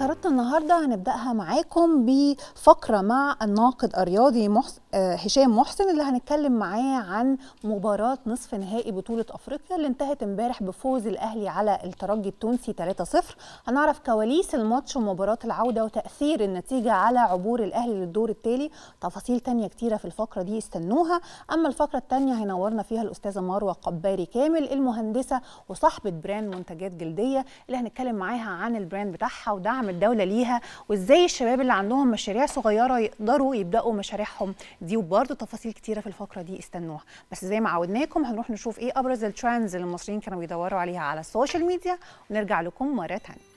فقراتنا النهارده هنبداها معاكم بفقره مع الناقد الرياضي محس... آه، هشام محسن اللي هنتكلم معاه عن مباراه نصف نهائي بطوله افريقيا اللي انتهت امبارح بفوز الاهلي على الترجي التونسي 3-0 هنعرف كواليس الماتش ومباراه العوده وتاثير النتيجه على عبور الاهلي للدور التالي تفاصيل تانية كتيره في الفقره دي استنوها اما الفقره التانية هينورنا فيها الاستاذه مروه قباري كامل المهندسه وصاحبه براند منتجات جلديه اللي هنتكلم معاها عن البراند بتاعها ودعم الدوله ليها وازاي الشباب اللي عندهم مشاريع صغيره يقدروا يبداوا مشاريعهم دي وبرده تفاصيل كتيره في الفقره دي استنوها بس زي ما عودناكم هنروح نشوف ايه ابرز الترندز اللي المصريين كانوا بيدوروا عليها على السوشيال ميديا ونرجع لكم مره ثانيه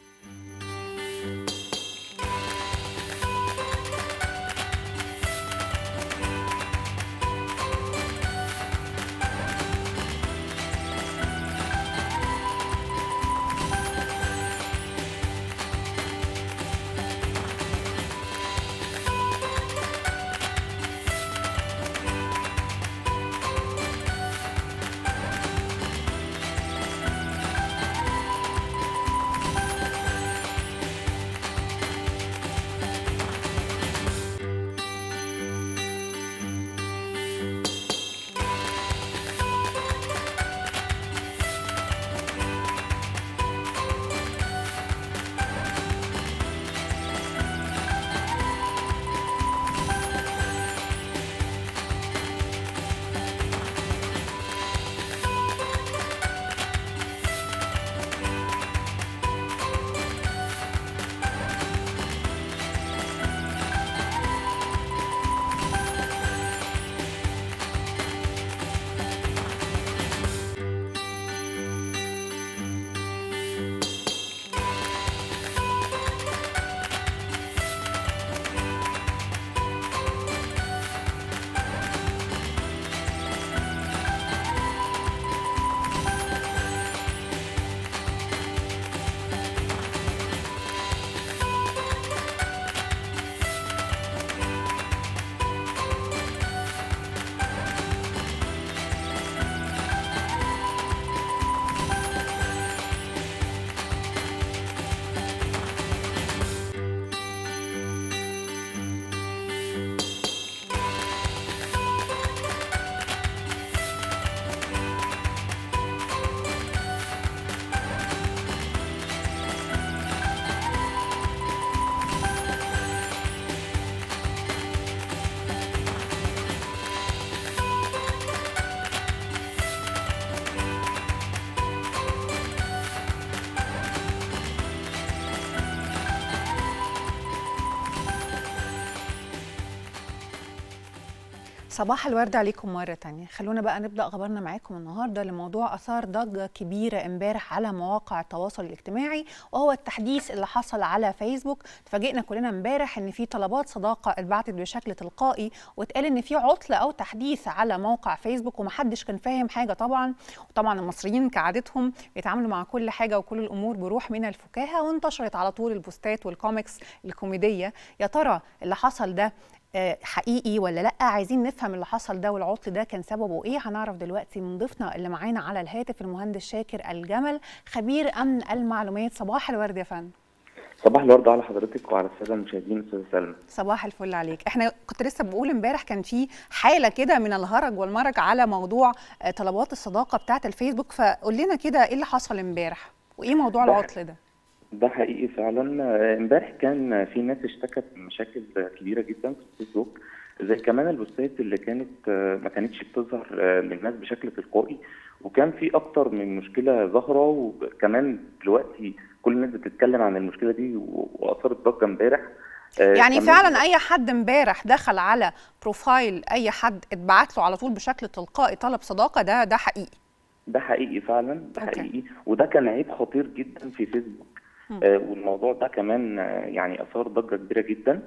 صباح الورد عليكم مرة تانية خلونا بقى نبدأ خبرنا معاكم النهاردة لموضوع أثار ضجة كبيرة امبارح على مواقع التواصل الاجتماعي وهو التحديث اللي حصل على فيسبوك تفاجئنا كلنا امبارح ان في طلبات صداقة اتبعتت بشكل تلقائي واتقال ان في عطل او تحديث على موقع فيسبوك ومحدش كان فاهم حاجة طبعا وطبعا المصريين كعادتهم بيتعاملوا مع كل حاجة وكل الأمور بروح من الفكاهة وانتشرت على طول البوستات والكوميكس الكوميدية يا ترى اللي حصل ده حقيقي ولا لا عايزين نفهم اللي حصل ده والعطل ده كان سببه ايه هنعرف دلوقتي من ضيفنا اللي معانا على الهاتف المهندس شاكر الجمل خبير امن المعلومات صباح الورد يا فندم صباح الورد على حضرتك وعلى الساده المشاهدين استاذ سلمى صباح الفل عليك احنا كنت لسه بقول امبارح كان في حاله كده من الهرج والمرج على موضوع طلبات الصداقه بتاعه الفيسبوك فقول لنا كده ايه اللي حصل امبارح وايه موضوع العطل ده ده حقيقي فعلا امبارح كان في ناس اشتكت من مشاكل كبيره جدا في الفيسبوك زي كمان البوستات اللي كانت ما كانتش بتظهر للناس بشكل تلقائي وكان في اكتر من مشكله ظاهره وكمان دلوقتي كل الناس بتتكلم عن المشكله دي واثارت ضجه امبارح يعني فعلا اي حد امبارح دخل على بروفايل اي حد اتبعت له على طول بشكل تلقائي طلب صداقه ده ده حقيقي ده حقيقي فعلا ده أوكي. حقيقي وده كان عيب خطير جدا في فيسبوك آه والموضوع ده كمان آه يعني اثار ضجه كبيره جدا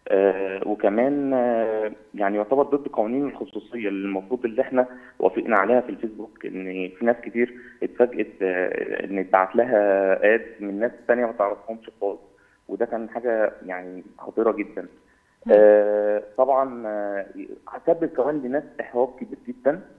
آه وكمان آه يعني يعتبر ضد قوانين الخصوصيه اللي المفروض اللي احنا وافقنا عليها في الفيسبوك ان في ناس كتير اتفاجئت آه ان اتبعت لها اد من ناس ثانيه ما تعرفهمش خالص وده كان حاجه يعني خطيره جدا آه طبعا آه سبب كمان لناس احراج كبير جدا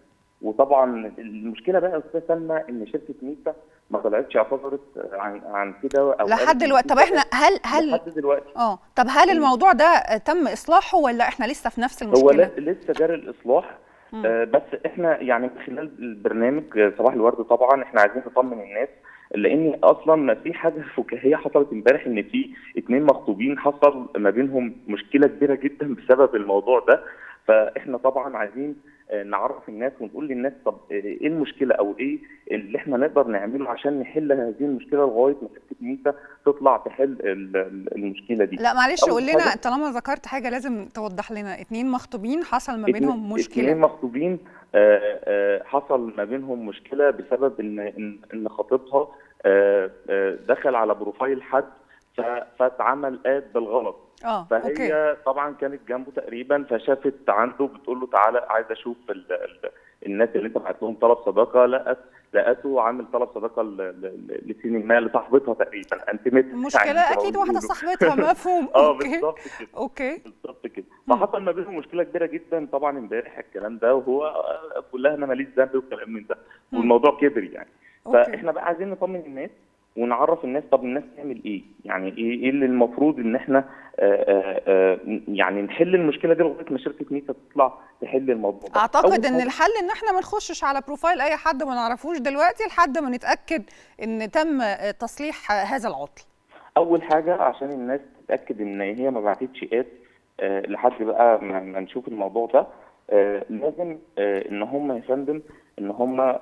وطبعا المشكله بقى يا استاذ سلمى ان شركه ميتا ما طلعتش اعتذرت عن عن كده او لحد قالت إن دلوقتي في طب احنا حاجات هل هل لحد دلوقتي اه طب هل مم. الموضوع ده تم اصلاحه ولا احنا لسه في نفس هو المشكله ل- لسه جاري الاصلاح مم. آه، بس احنا يعني من خلال البرنامج آه، صباح الورد طبعا احنا عايزين نطمن الناس لان اصلا في حاجه فكاهيه حصلت امبارح ان في اتنين مخطوبين حصل ما بينهم مشكله كبيره جدا بسبب الموضوع ده فاحنا طبعا عايزين آه، نعرف الناس ونقول للناس طب آه، ايه المشكله او ايه اللي احنا نقدر نعمله عشان نحل هذه المشكله لغايه ما شركه ميتا تطلع تحل ال- ال- المشكله دي لا معلش أول قول لنا حاجة- طالما ذكرت حاجه لازم توضح لنا اتنين مخطوبين حصل ما اتنين- بينهم اتنين مشكله مخطوبين آه، آه، حصل ما بينهم مشكله بسبب ان ان ان خطيبها آه، آه، دخل على بروفايل حد ف- فاتعمل اد بالغلط اه فهي اوكي طبعا كانت جنبه تقريبا فشافت عنده بتقول له تعالى عايز اشوف ال ال الناس اللي انت بعت لهم طلب صداقه لقت لقته عامل طلب صداقه ل- ل- لسين ما لصاحبتها تقريبا انتمت المشكله اكيد واحده صاحبتها مفهوم اه اوكي بالظبط كده اوكي بالظبط كده مم. فحصل ما بينهم مشكله كبيره جدا طبعا امبارح الكلام ده وهو آه، بيقول لها انا ماليش ذنب والكلام من ده مم. والموضوع كبر يعني اوكي فاحنا بقى عايزين نطمن الناس ونعرف الناس طب الناس تعمل ايه يعني ايه ايه اللي المفروض ان احنا آه، آه، آه، يعني نحل المشكله دي لغايه ما شركه ميتا تطلع تحل الموضوع ده اعتقد أول ان حاجة- الحل ان احنا ما نخشش على بروفايل اي حد ما نعرفوش دلوقتي لحد ما نتاكد ان تم آه، تصليح آه، هذا العطل اول حاجه عشان الناس تتاكد ان هي ما بعتتش اد آه، لحد بقى ما ما نشوف الموضوع ده آه، لازم آه، ان هم يا فندم ان هم آه،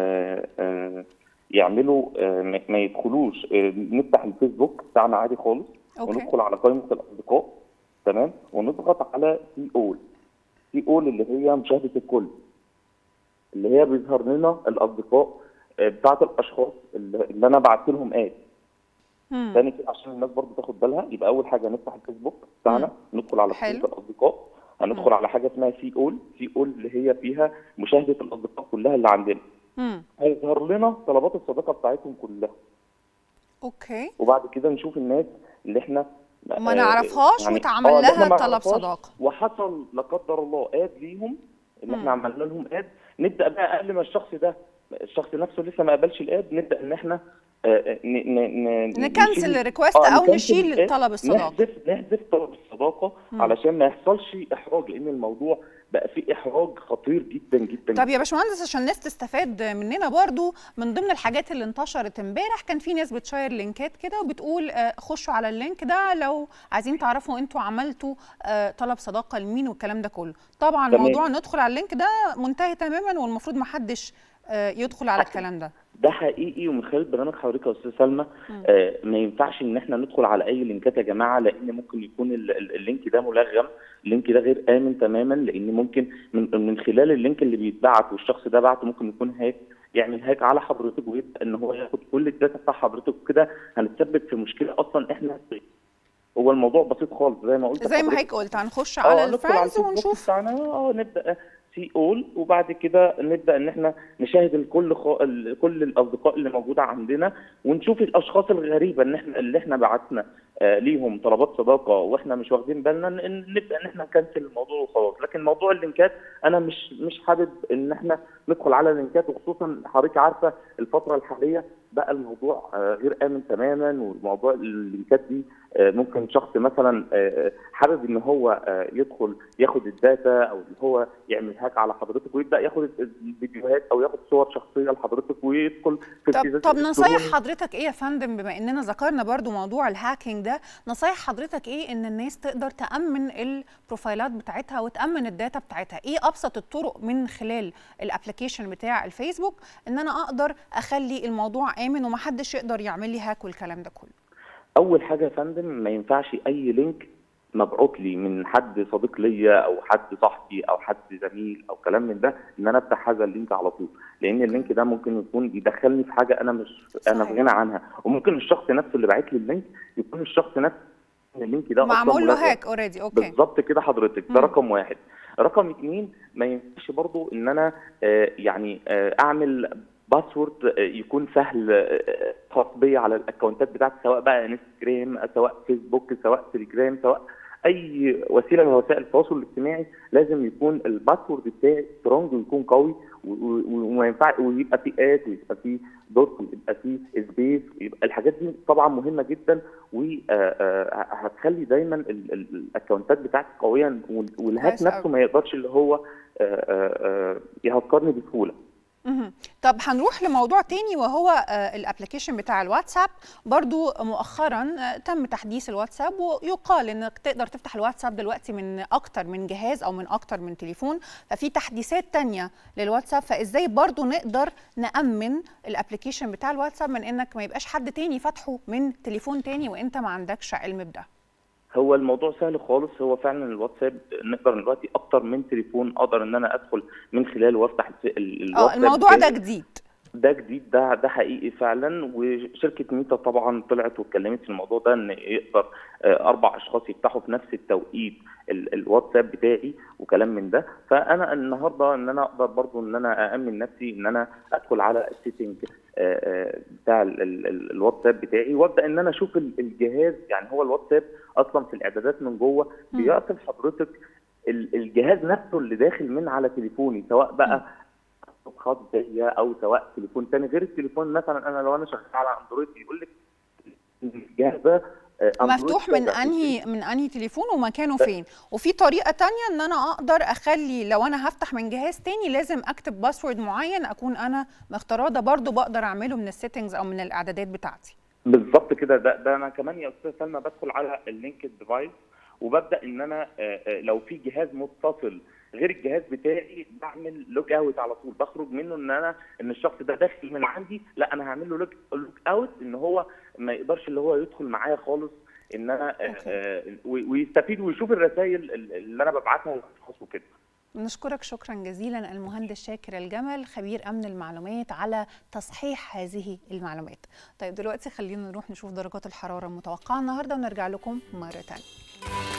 آه، يعملوا آه، ما ما يدخلوش آه، نفتح الفيسبوك بتاعنا عادي خالص اوكي وندخل على قائمه الاصدقاء تمام ونضغط على سي اول سي اول اللي هي مشاهده الكل اللي هي بيظهر لنا الاصدقاء آه، بتاعت الاشخاص اللي اللي انا بعت لهم اد مم. تاني كده عشان الناس برضو تاخد بالها يبقى اول حاجه نفتح الفيسبوك بتاعنا ندخل على حلو. قائمه الاصدقاء هندخل مم. على حاجه اسمها سي اول سي اول اللي هي فيها مشاهده الاصدقاء كلها اللي عندنا مم. هيظهر لنا طلبات الصداقه بتاعتهم كلها اوكي وبعد كده نشوف الناس اللي احنا ما آه، نعرفهاش واتعمل آه، اللي إحنا لها ما طلب نعرفهاش صداقه وحصل لا قدر الله اد ليهم اللي مم. احنا عملنا لهم اد نبدا بقى قبل ما الشخص ده الشخص نفسه لسه ما قبلش الاد نبدا ان احنا آه، ن- ن- ن- نكنسل نشيل- الريكوست آه، او نكنسل نشيل الاد، طلب الصداقه نحذف نحذف طلب الصداقه مم. علشان ما يحصلش احراج لان الموضوع بقى فيه احراج خطير جدا جدا طب يا باشمهندس عشان الناس تستفاد مننا برضو من ضمن الحاجات اللي انتشرت امبارح كان في ناس بتشير لينكات كده وبتقول آه، خشوا على اللينك ده لو عايزين تعرفوا انتوا عملتوا آه، طلب صداقه لمين والكلام ده كله طبعا تمام. موضوع ندخل على اللينك ده منتهي تماما والمفروض ما حدش آه، يدخل على الكلام ده ده حقيقي ومن خلال برنامج حضرتك يا استاذ سلمى مم. آه ما ينفعش ان احنا ندخل على اي لينكات يا جماعه لان ممكن يكون ال- ال- اللينك ده ملغم اللينك ده غير امن تماما لان ممكن من من خلال اللينك اللي بيتبعت والشخص ده بعته ممكن يكون هاك يعمل هاك على حضرتك ويبدا ان هو ياخد كل الداتا بتاع حضرتك وكده هنتسبب في مشكله اصلا احنا هو الموضوع بسيط خالص زي ما قلت زي ما لحضرتك. حضرتك قلت هنخش اه على ندخل على الفانز الفيسبوك ونشوف بتاعنا اه نبدا سي اول وبعد كده نبدا ان احنا نشاهد الكل خ... ال- كل الاصدقاء اللي موجوده عندنا ونشوف الاشخاص الغريبه ان احنا اللي احنا بعتنا آه ليهم طلبات صداقه واحنا مش واخدين بالنا ن- نبدا ان احنا نكنسل الموضوع وخلاص لكن موضوع اللينكات انا مش مش حابب ان احنا ندخل على اللينكات وخصوصا حضرتك عارفه الفتره الحاليه بقى الموضوع آه، غير امن تماما وموضوع اللينكات دي آه، ممكن شخص مثلا آه، حابب ان هو آه، يدخل ياخد الداتا او ان هو يعمل هاك على حضرتك ويبدا ياخد الفيديوهات او ياخد صور شخصيه لحضرتك ويدخل في طب ابتزاز طب نصايح إلكتروني. حضرتك ايه يا فندم بما اننا ذكرنا برضو موضوع الهاكينج ده نصايح حضرتك ايه ان الناس تقدر تامن البروفايلات بتاعتها وتامن الداتا بتاعتها ايه ابسط الطرق من خلال الابلكيشن بتاع الفيسبوك ان انا اقدر اخلي الموضوع امن ومحدش يقدر يعمل لي هاك والكلام ده كله اول حاجه يا فندم ما ينفعش اي لينك مبعوت لي من حد صديق ليا او حد صاحبي او حد زميل او كلام من ده ان انا افتح هذا اللينك على طول لان اللينك ده ممكن يكون يدخلني في حاجه انا مش انا صحيح. في غنى عنها وممكن الشخص نفسه اللي باعت لي اللينك يكون الشخص نفسه إن اللينك ده أصلاً معمول له ملغم. هاك اوريدي اوكي بالظبط كده حضرتك مم. ده رقم واحد رقم اتنين ما ينفعش برضو ان انا آه، يعني آه، اعمل باسورد آه، يكون سهل آه، خاص بيا على الاكونتات بتاعتي سواء بقى انستجرام سواء فيسبوك سواء تليجرام سواء اي وسيله من وسائل التواصل الاجتماعي لازم يكون الباسورد بتاعي سترونج ويكون قوي وما ينفع ويبقى في ات ويبقى في دوت ويبقى في سبيس ويبقى الحاجات دي طبعا مهمه جدا وهتخلي دايما الاكونتات بتاعتي قويه والهاك نفسه ما يقدرش اللي هو يهكرني بسهوله طب هنروح لموضوع تاني وهو الابلكيشن بتاع الواتساب برضو مؤخرا تم تحديث الواتساب ويقال انك تقدر تفتح الواتساب دلوقتي من اكتر من جهاز او من اكتر من تليفون ففي تحديثات تانية للواتساب فازاي برضو نقدر نأمن الابلكيشن بتاع الواتساب من انك ما يبقاش حد تاني فاتحه من تليفون تاني وانت ما عندكش علم بده هو الموضوع سهل خالص هو فعلا الواتساب نقدر دلوقتي اكتر من تليفون اقدر ان انا ادخل من خلاله وافتح الواتساب الموضوع ده جديد ده جديد ده ده حقيقي فعلا وشركه ميتا طبعا طلعت واتكلمت في الموضوع ده ان يقدر اربع اشخاص يفتحوا في نفس التوقيت الواتساب بتاعي وكلام من ده فانا النهارده ان انا اقدر برضو ان انا اامن نفسي ان انا ادخل على السيتنج بتاع الواتساب بتاعي وابدا ان انا اشوف الجهاز يعني هو الواتساب اصلا في الاعدادات من جوه بيعطي لحضرتك الجهاز نفسه اللي داخل من على تليفوني سواء بقى خاص بيا او سواء تليفون تاني غير التليفون مثلا انا لو انا شغال على اندرويد بيقول لك الجهاز ده مفتوح من انهي من انهي تليفون ومكانه فين وفي طريقه تانية ان انا اقدر اخلي لو انا هفتح من جهاز تاني لازم اكتب باسورد معين اكون انا مختاراه ده برضو بقدر اعمله من السيتنجز او من الاعدادات بتاعتي بالظبط كده ده, ده انا كمان يا استاذ سلمى بدخل على اللينك ديفايس وببدا ان انا لو في جهاز متصل غير الجهاز بتاعي بعمل لوج اوت على طول بخرج منه ان انا ان الشخص ده داخل من عندي لا انا هعمل له لوج اوت ان هو ما يقدرش اللي هو يدخل معايا خالص ان انا آه ويستفيد ويشوف الرسائل اللي انا ببعتها للاشخاص وكده نشكرك شكرا جزيلا المهندس شاكر الجمل خبير امن المعلومات على تصحيح هذه المعلومات طيب دلوقتي خلينا نروح نشوف درجات الحراره المتوقعه النهارده ونرجع لكم مره ثانيه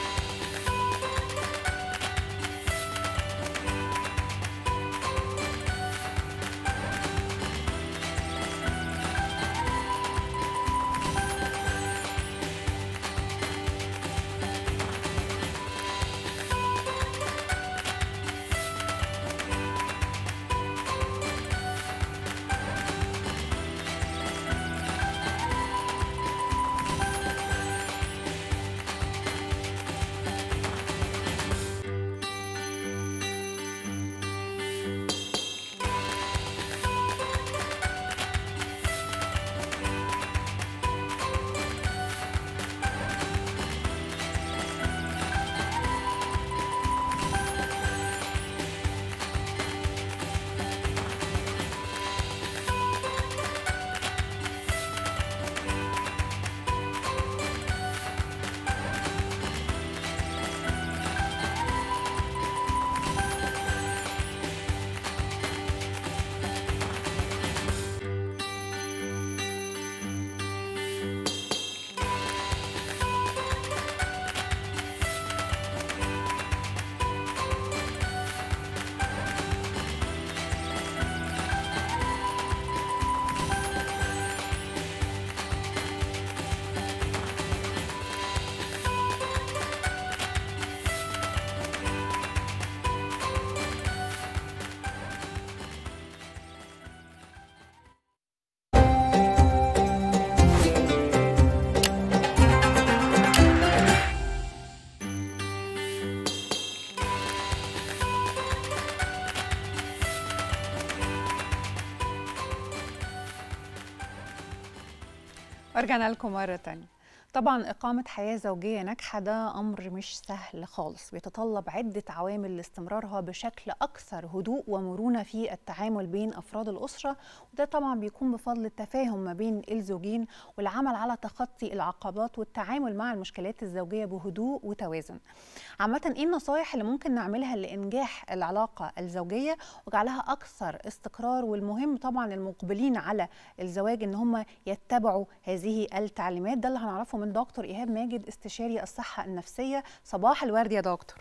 ورجعنا لكم مرة تانية طبعا إقامة حياة زوجية ناجحة ده أمر مش سهل خالص بيتطلب عدة عوامل لاستمرارها بشكل أكثر هدوء ومرونة في التعامل بين أفراد الأسرة وده طبعا بيكون بفضل التفاهم ما بين الزوجين والعمل على تخطي العقبات والتعامل مع المشكلات الزوجية بهدوء وتوازن عامة إيه النصايح اللي ممكن نعملها لإنجاح العلاقة الزوجية وجعلها أكثر استقرار والمهم طبعا المقبلين على الزواج إن هم يتبعوا هذه التعليمات ده اللي هنعرفه من دكتور إيهاب ماجد استشاري الصحة النفسية صباح الورد يا دكتور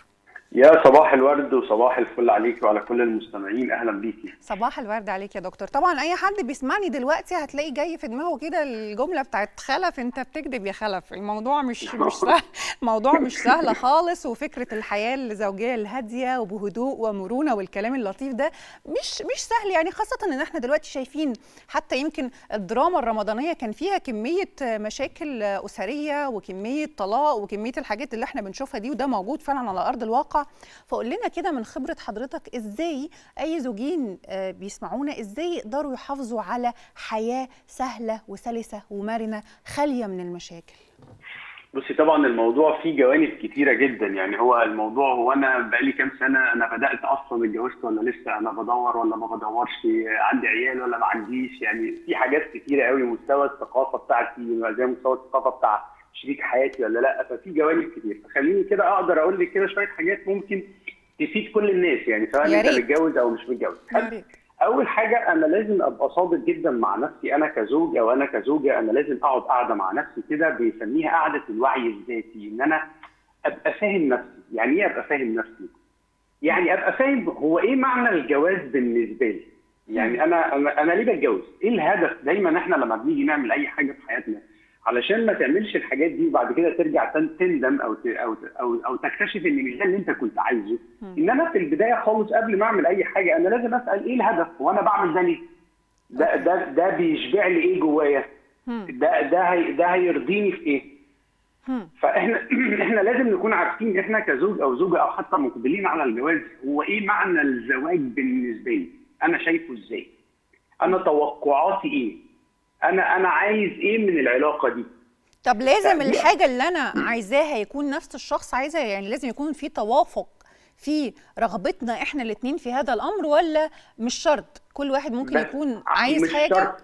يا صباح الورد وصباح الفل عليك وعلى كل المستمعين اهلا بيكي صباح الورد عليك يا دكتور طبعا اي حد بيسمعني دلوقتي هتلاقي جاي في دماغه كده الجمله بتاعت خلف انت بتكذب يا خلف الموضوع مش مش سهل الموضوع مش سهل خالص وفكره الحياه الزوجيه الهاديه وبهدوء ومرونه والكلام اللطيف ده مش مش سهل يعني خاصه ان احنا دلوقتي شايفين حتى يمكن الدراما الرمضانيه كان فيها كميه مشاكل اسريه وكميه طلاق وكميه الحاجات اللي احنا بنشوفها دي وده موجود فعلا على ارض الواقع فقول لنا كده من خبره حضرتك ازاي اي زوجين بيسمعونا ازاي يقدروا يحافظوا على حياه سهله وسلسه ومرنه خاليه من المشاكل بصي طبعا الموضوع فيه جوانب كتيره جدا يعني هو الموضوع هو انا بقالي كام سنه انا بدات اصلا اتجوزت ولا لسه انا بدور ولا ما بدورش عندي عيال ولا ما عنديش يعني في حاجات كتيره قوي مستوى الثقافه بتاعتي زي مستوى الثقافه بتاع شريك حياتي ولا لا ففي جوانب كتير فخليني كده اقدر اقول لك كده شويه حاجات ممكن تفيد كل الناس يعني سواء انت متجوز او مش متجوز اول حاجه انا لازم ابقى صادق جدا مع نفسي انا كزوج او انا كزوجه انا لازم اقعد قاعده مع نفسي كده بيسميها قعده الوعي الذاتي ان انا ابقى فاهم نفسي يعني ايه ابقى فاهم نفسي يعني ابقى فاهم هو ايه معنى الجواز بالنسبه لي يعني انا انا ليه بتجوز ايه الهدف دايما احنا لما بنيجي نعمل اي حاجه في حياتنا علشان ما تعملش الحاجات دي وبعد كده ترجع تندم او او او, أو تكتشف ان مش ده اللي انت كنت عايزه ان انا في البدايه خالص قبل ما اعمل اي حاجه انا لازم اسال ايه الهدف وانا بعمل ده ليه؟ ده ده ده بيشبع لي ايه جوايا؟ ده ده هي ده هيرضيني في ايه؟ فاحنا احنا لازم نكون عارفين احنا كزوج او زوجه او حتى مقبلين على الجواز هو ايه معنى الزواج بالنسبه لي؟ انا شايفه ازاي؟ انا توقعاتي ايه؟ انا انا عايز ايه من العلاقه دي طب لازم الحاجه اللي انا عايزاها يكون نفس الشخص عايزها يعني لازم يكون في توافق في رغبتنا احنا الاثنين في هذا الامر ولا مش شرط كل واحد ممكن يكون عايز مش حاجه شرط.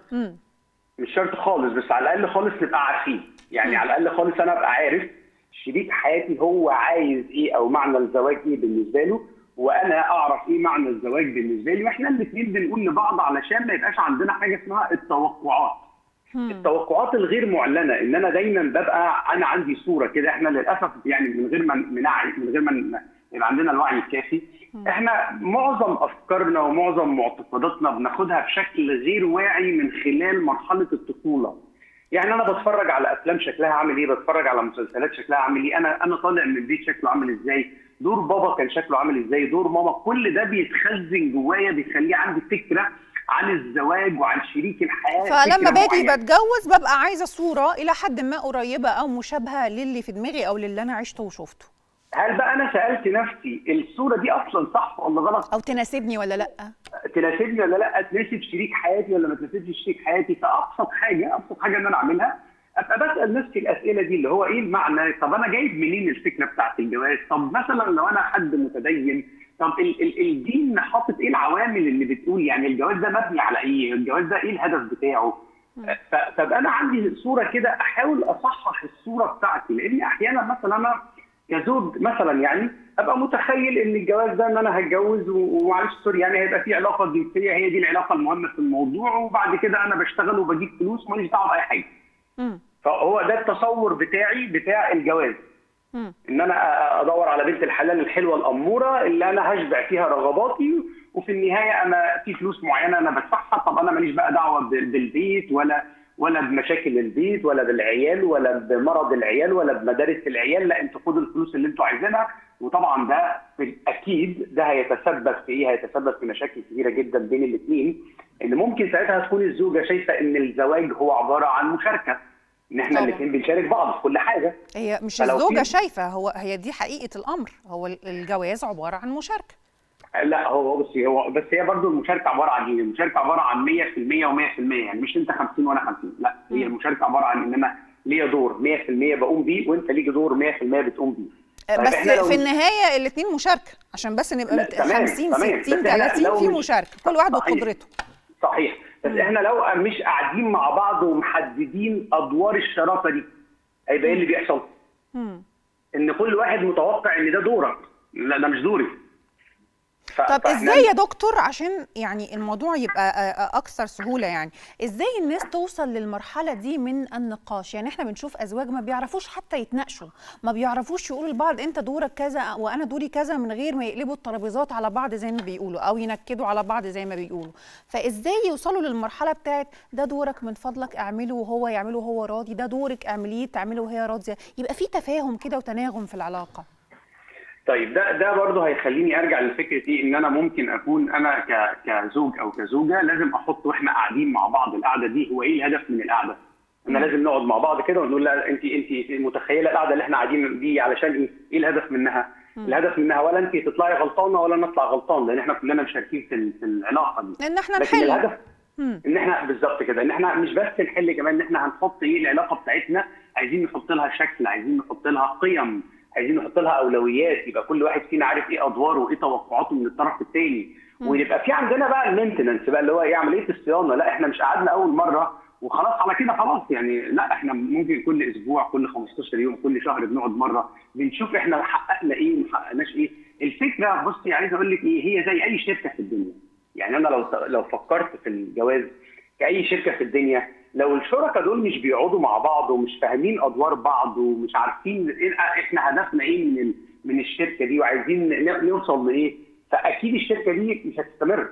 مش شرط خالص بس على الاقل خالص نبقى عارفين يعني مم. على الاقل خالص انا ابقى عارف شريك حياتي هو عايز ايه او معنى الزواج ايه بالنسبه له وانا اعرف ايه معنى الزواج بالنسبه لي واحنا الاثنين بنقول لبعض علشان ما يبقاش عندنا حاجه اسمها التوقعات التوقعات الغير معلنه ان انا دايما ببقى انا عندي صوره كده احنا للاسف يعني من غير ما منعي من غير ما يبقى عندنا الوعي الكافي احنا معظم افكارنا ومعظم معتقداتنا بناخدها بشكل غير واعي من خلال مرحله الطفوله يعني انا بتفرج على افلام شكلها عامل ايه بتفرج على مسلسلات شكلها عامل ايه انا انا طالع من البيت شكله عامل ازاي دور بابا كان شكله عامل ازاي دور ماما كل ده بيتخزن جوايا بيخليه عندي فكره عن الزواج وعن شريك الحياه فلما باجي بتجوز ببقى عايزه صوره الى حد ما قريبه او مشابهه للي في دماغي او للي انا عشته وشفته هل بقى انا سالت نفسي الصوره دي اصلا صح ولا غلط او تناسبني ولا لا تناسبني ولا لا تناسب شريك حياتي ولا ما تناسبش شريك حياتي فابسط حاجه ابسط حاجه ان انا اعملها ابقى بسال نفسي الاسئله دي اللي هو ايه المعنى طب انا جايب منين الفكره بتاعت الجواز طب مثلا لو انا حد متدين طب ال ال الدين حاطط ايه العوامل اللي بتقول يعني الجواز ده مبني على ايه الجواز ده ايه الهدف بتاعه طب انا عندي صوره كده احاول اصحح الصوره بتاعتي لان احيانا مثلا انا كزوج مثلا يعني ابقى متخيل ان الجواز ده ان انا هتجوز ومعلش سوري يعني هيبقى في علاقه جنسيه هي دي العلاقه المهمه في الموضوع وبعد كده انا بشتغل وبجيب فلوس ماليش دعوه باي حاجه. فهو ده التصور بتاعي بتاع الجواز. م. ان انا ادور على بنت الحلال الحلوه الاموره اللي انا هشبع فيها رغباتي وفي النهايه انا في فلوس معينه انا بدفعها طب انا ماليش بقى دعوه بالبيت ولا ولا بمشاكل البيت ولا بالعيال ولا بمرض العيال ولا بمدارس العيال لا انتوا خدوا الفلوس اللي انتوا عايزينها وطبعا ده اكيد ده هيتسبب في ايه؟ هيتسبب في مشاكل كبيره جدا بين الاثنين ان ممكن ساعتها تكون الزوجه شايفه ان الزواج هو عباره عن مشاركه ان احنا الاثنين بنشارك بعض في كل حاجه هي مش الزوجه شايفه هو هي دي حقيقه الامر هو الجواز عباره عن مشاركه لا هو بصي هو بس هي برضه المشاركه عباره عن ايه؟ المشاركه عباره عن 100% و100% يعني مش انت 50 وانا 50 لا هي المشاركه عباره عن ان انا ليا دور 100% بقوم بيه وانت ليك دور 100% بتقوم بيه بس في النهايه الاثنين مشاركه عشان بس نبقى 50 60 30 في مشاركه كل واحد وقدرته صحيح بس احنا لو مش قاعدين مع بعض ومحددين ادوار الشراكه دي هيبقى ايه اللي بيحصل؟ ان كل واحد متوقع ان ده دورك لا ده مش دوري ف- طب فإحنا- ازاي يا دكتور عشان يعني الموضوع يبقى آه، آه، اكثر سهوله يعني ازاي الناس توصل للمرحله دي من النقاش يعني احنا بنشوف ازواج ما بيعرفوش حتى يتناقشوا ما بيعرفوش يقولوا لبعض انت دورك كذا وانا دوري كذا من غير ما يقلبوا الترابيزات على بعض زي ما بيقولوا او ينكدوا على بعض زي ما بيقولوا فازاي يوصلوا للمرحله بتاعت ده دورك من فضلك اعمله وهو يعمله وهو راضي ده دورك اعمليه تعمله وهي راضيه يبقى في تفاهم كده وتناغم في العلاقه طيب ده ده برضه هيخليني ارجع لفكره ايه ان انا ممكن اكون انا ك كزوج او كزوجه لازم احط واحنا قاعدين مع بعض القعده دي هو ايه الهدف من القعده؟ انا لازم نقعد مع بعض كده ونقول لا انت انت متخيله القعده اللي احنا قاعدين دي علشان ايه؟ ايه الهدف منها؟ الهدف منها ولا انت تطلعي غلطانه ولا انا اطلع غلطان لان احنا كلنا مشاركين في ال- في العلاقه دي ان احنا لكن نحل الهدف مم. ان احنا بالظبط كده ان احنا مش بس نحل كمان ان احنا هنحط ايه العلاقه بتاعتنا عايزين نحط لها شكل عايزين نحط لها قيم عايزين نحط لها اولويات يبقى كل واحد فينا عارف ايه ادواره وايه توقعاته من الطرف الثاني ويبقى في عندنا بقى المينتننس بقى اللي هو ايه عمليه الصيانه لا احنا مش قعدنا اول مره وخلاص على كده خلاص يعني لا احنا ممكن كل اسبوع كل 15 يوم كل شهر بنقعد مره بنشوف احنا حققنا ايه وما حققناش ايه الفكره بصي عايز اقول لك ايه هي زي اي شركه في الدنيا يعني انا لو لو فكرت في الجواز كاي شركه في الدنيا لو الشركاء دول مش بيقعدوا مع بعض ومش فاهمين ادوار بعض ومش عارفين إيه احنا هدفنا ايه من ال- من الشركه دي وعايزين ن- نوصل لايه فاكيد الشركه دي مش هتستمر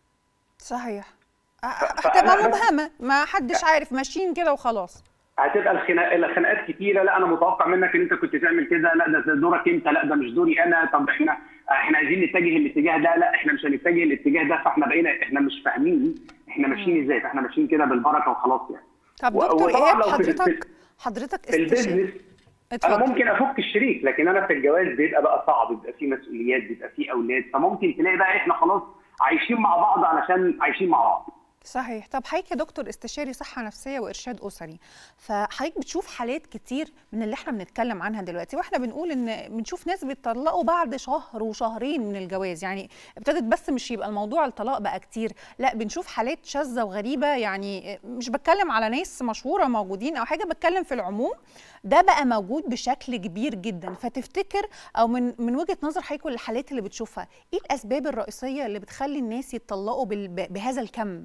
صحيح أ- ف- هتبقى فأنا- مبهمه ما حدش عارف ماشيين كده وخلاص هتبقى الخناق الخناقات كتيره لا انا متوقع منك ان انت كنت تعمل كده لا ده ده دورك انت لا ده مش دوري انا طب احنا احنا عايزين نتجه الاتجاه ده لا احنا مش هنتجه الاتجاه ده فاحنا بقينا احنا مش فاهمين احنا ماشيين ازاي فاحنا ماشيين كده بالبركه وخلاص يعني طب و- دكتور وطبعاً ايهاب لو في- حضرتك حضرتك في البيزنس استشير انا اتفضل ممكن افك الشريك لكن انا في الجواز بيبقى بقى صعب بيبقى فيه مسؤوليات بيبقى فيه اولاد فممكن تلاقي بقى احنا خلاص عايشين مع بعض علشان عايشين مع بعض صحيح طب حضرتك يا دكتور استشاري صحة نفسية وإرشاد أسري فحضرتك بتشوف حالات كتير من اللي احنا بنتكلم عنها دلوقتي واحنا بنقول ان بنشوف ناس بيطلقوا بعد شهر وشهرين من الجواز يعني ابتدت بس مش يبقى الموضوع الطلاق بقى كتير لا بنشوف حالات شاذة وغريبة يعني مش بتكلم على ناس مشهورة موجودين أو حاجة بتكلم في العموم ده بقى موجود بشكل كبير جدا فتفتكر او من من وجهه نظر حضرتك الحالات اللي بتشوفها ايه الاسباب الرئيسيه اللي بتخلي الناس يتطلقوا بال- بهذا الكم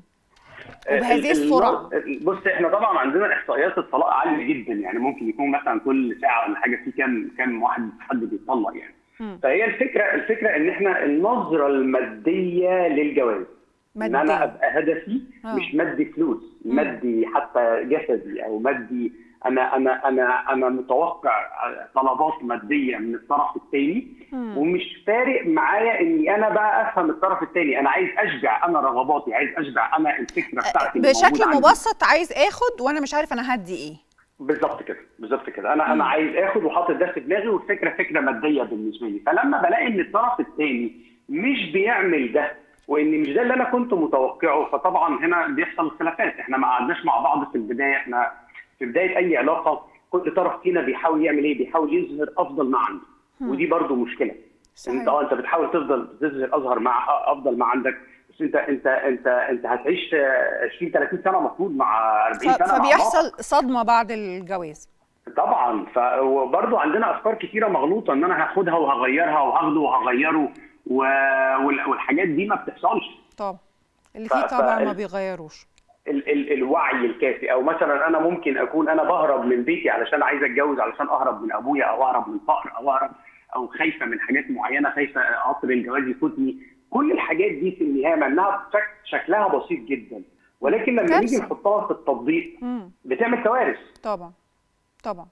وبهذه ال- ال- السرعه بص احنا طبعا عندنا احصائيات الطلاق عاليه جدا يعني ممكن يكون مثلا كل ساعه ولا حاجه في كام كام واحد حد بيطلق يعني مم. فهي الفكره الفكره ان احنا النظره الماديه للجواز ان مادية. انا ابقى هدفي آه. مش مادي فلوس مادي حتى جسدي او مادي انا انا انا انا متوقع طلبات ماديه من الطرف الثاني مم. ومش فارق معايا اني انا بقى افهم الطرف الثاني انا عايز اشبع انا رغباتي عايز اشبع انا الفكره بتاعتي اللي موجودة بشكل عندي. مبسط عايز اخد وانا مش عارف انا هدي ايه بالظبط كده بالظبط كده انا انا عايز اخد وحاطط ده في دماغي والفكره فكره ماديه بالنسبه لي فلما بلاقي ان الطرف الثاني مش بيعمل ده وان مش ده اللي انا كنت متوقعه فطبعا هنا بيحصل خلافات احنا ما قعدناش مع بعض في البدايه احنا في بدايه اي علاقه كل طرف فينا بيحاول يعمل ايه بيحاول يظهر افضل ما عنده ودي برضو مشكله صحيح. انت اه انت بتحاول تفضل تظهر اظهر مع افضل ما عندك بس انت انت انت انت هتعيش آه، 20 30 سنه المفروض مع 40 ف- سنه مع بعض. فبيحصل صدمه بعد الجواز طبعا فبرضه عندنا افكار كتيره مغلوطه ان انا هاخدها وهغيرها وهاخده وهغيره و... وال- والحاجات دي ما بتحصلش طبعا اللي ف- فيه طبع ف- ما بيغيروش ال... ال... الوعي الكافي او مثلا انا ممكن اكون انا بهرب من بيتي علشان عايز اتجوز علشان اهرب من ابويا او اهرب من الفقر او اهرب او خايفه من حاجات معينه خايفه قطر الجواز يفوتني كل الحاجات دي في النهايه مع انها شك... شكلها بسيط جدا ولكن لما نيجي كارثة. نحطها في التطبيق مم. بتعمل كوارث طبعا طبعا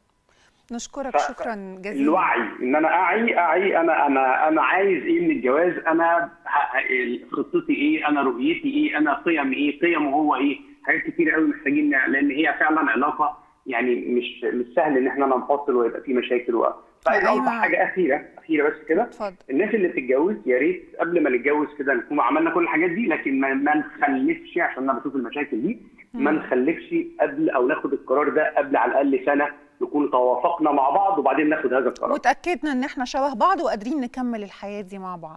نشكرك ف- شكرا جزيلا الوعي ان انا اعي اعي انا انا انا عايز ايه من الجواز انا ه- ه- خطتي ايه انا رؤيتي ايه انا قيمي ايه قيمه هو ايه حاجات كتير قوي محتاجين نع- لان هي فعلا علاقه يعني مش مش سهل ان احنا ننفصل ويبقى في مشاكل و طيب أيوة. أوضح حاجه اخيره اخيره بس كده اتفضل الناس اللي بتتجوز يا ريت قبل ما نتجوز كده نكون عملنا كل الحاجات دي لكن ما, ما نخلفش عشان انا بشوف المشاكل دي ما نخلفش قبل او ناخد القرار ده قبل على الاقل سنه نكون توافقنا مع بعض وبعدين ناخد هذا القرار وتاكدنا ان احنا شبه بعض وقادرين نكمل الحياه دي مع بعض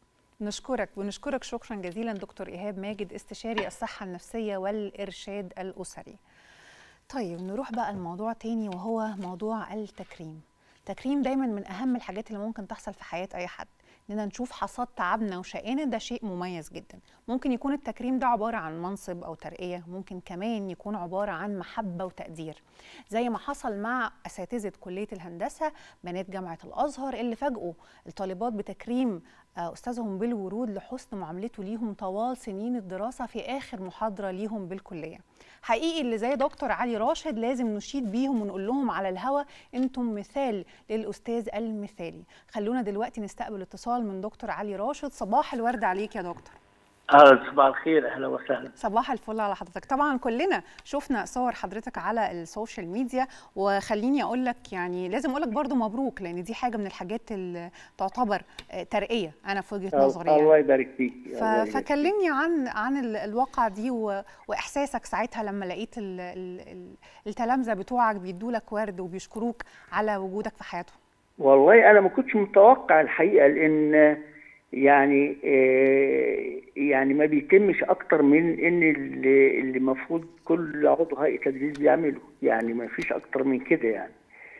نشكرك ونشكرك شكرا جزيلا دكتور ايهاب ماجد استشاري الصحه النفسيه والارشاد الاسري طيب نروح بقى لموضوع تاني وهو موضوع التكريم التكريم دايما من اهم الحاجات اللي ممكن تحصل في حياه اي حد اننا نشوف حصاد تعبنا وشقانا ده شيء مميز جدا ممكن يكون التكريم ده عباره عن منصب او ترقيه ممكن كمان يكون عباره عن محبه وتقدير زي ما حصل مع اساتذه كليه الهندسه بنات جامعه الازهر اللي فاجئوا الطالبات بتكريم استاذهم بالورود لحسن معاملته ليهم طوال سنين الدراسه في اخر محاضره ليهم بالكليه حقيقي اللي زي دكتور علي راشد لازم نشيد بيهم ونقول لهم على الهوا انتم مثال للاستاذ المثالي خلونا دلوقتي نستقبل اتصال من دكتور علي راشد صباح الورد عليك يا دكتور اه صباح الخير اهلا وسهلا صباح الفل على حضرتك طبعا كلنا شفنا صور حضرتك على السوشيال ميديا وخليني اقول لك يعني لازم اقول لك برضو مبروك لان دي حاجه من الحاجات اللي تعتبر ترقيه انا في وجهه نظري يعني. الله يبارك فيك ف... فكلمني عن عن الواقعه دي و... واحساسك ساعتها لما لقيت ال... ال... التلامذه بتوعك بيدوا لك ورد وبيشكروك على وجودك في حياتهم والله انا ما كنتش متوقع الحقيقه لان يعني يعني ما بيتمش اكتر من ان اللي المفروض كل عضو هيئه تدريس بيعمله يعني ما فيش اكتر من كده يعني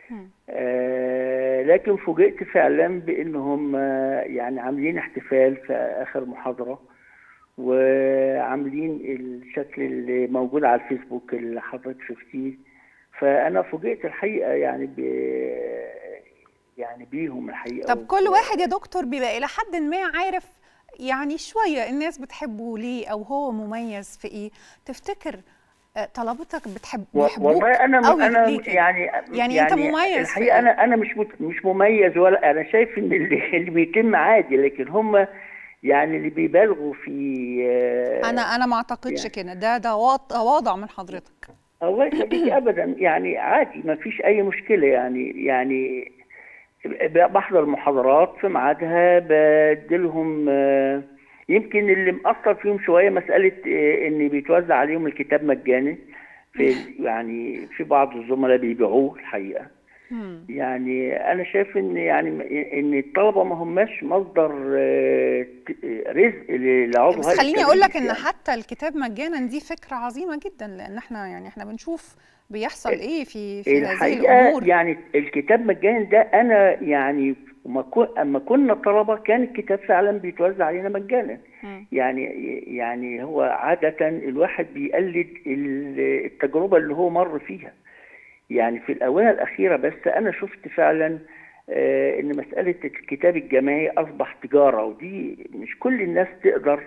آه لكن فوجئت فعلا بانهم يعني عاملين احتفال في اخر محاضره وعاملين الشكل اللي موجود على الفيسبوك اللي حضرتك شفتيه فانا فوجئت الحقيقه يعني ب يعني بيهم الحقيقه طب كل واحد يا دكتور بيبقى الى حد ما عارف يعني شويه الناس بتحبه ليه او هو مميز في ايه تفتكر طلبتك بتحب بيحبوك والله انا أو انا ليه كده؟ يعني يعني, يعني انت مميز في الحقيقه إيه؟ انا انا مش مت- مش مميز ولا انا شايف ان اللي, اللي بيتم عادي لكن هم يعني اللي بيبالغوا في آه، انا انا ما اعتقدش يعني. كده ده ده واط- واضع من حضرتك الله يخليك ابدا يعني عادي ما فيش اي مشكله يعني يعني بحضر محاضرات في ميعادها بديلهم آه، يمكن اللي مأثر فيهم شويه مساله آه، ان بيتوزع عليهم الكتاب مجانا في يعني في بعض الزملاء بيبيعوه الحقيقه مم. يعني انا شايف ان يعني ان الطلبه ما هماش مصدر آه، ت- آه، رزق لعضو بس هيئة خليني اقول لك التدريس ان يعني. حتى الكتاب مجانا دي فكره عظيمه جدا لان احنا يعني احنا بنشوف بيحصل ايه في في هذه الحقيقه الامور يعني الكتاب مجانا ده انا يعني ما كو- اما كنا طلبه كان الكتاب فعلا بيتوزع علينا مجانا مم. يعني يعني هو عاده الواحد بيقلد ال- التجربه اللي هو مر فيها يعني في الاونه الاخيره بس انا شفت فعلا آه، ان مساله الكتاب الجماعي اصبح تجاره ودي مش كل الناس تقدر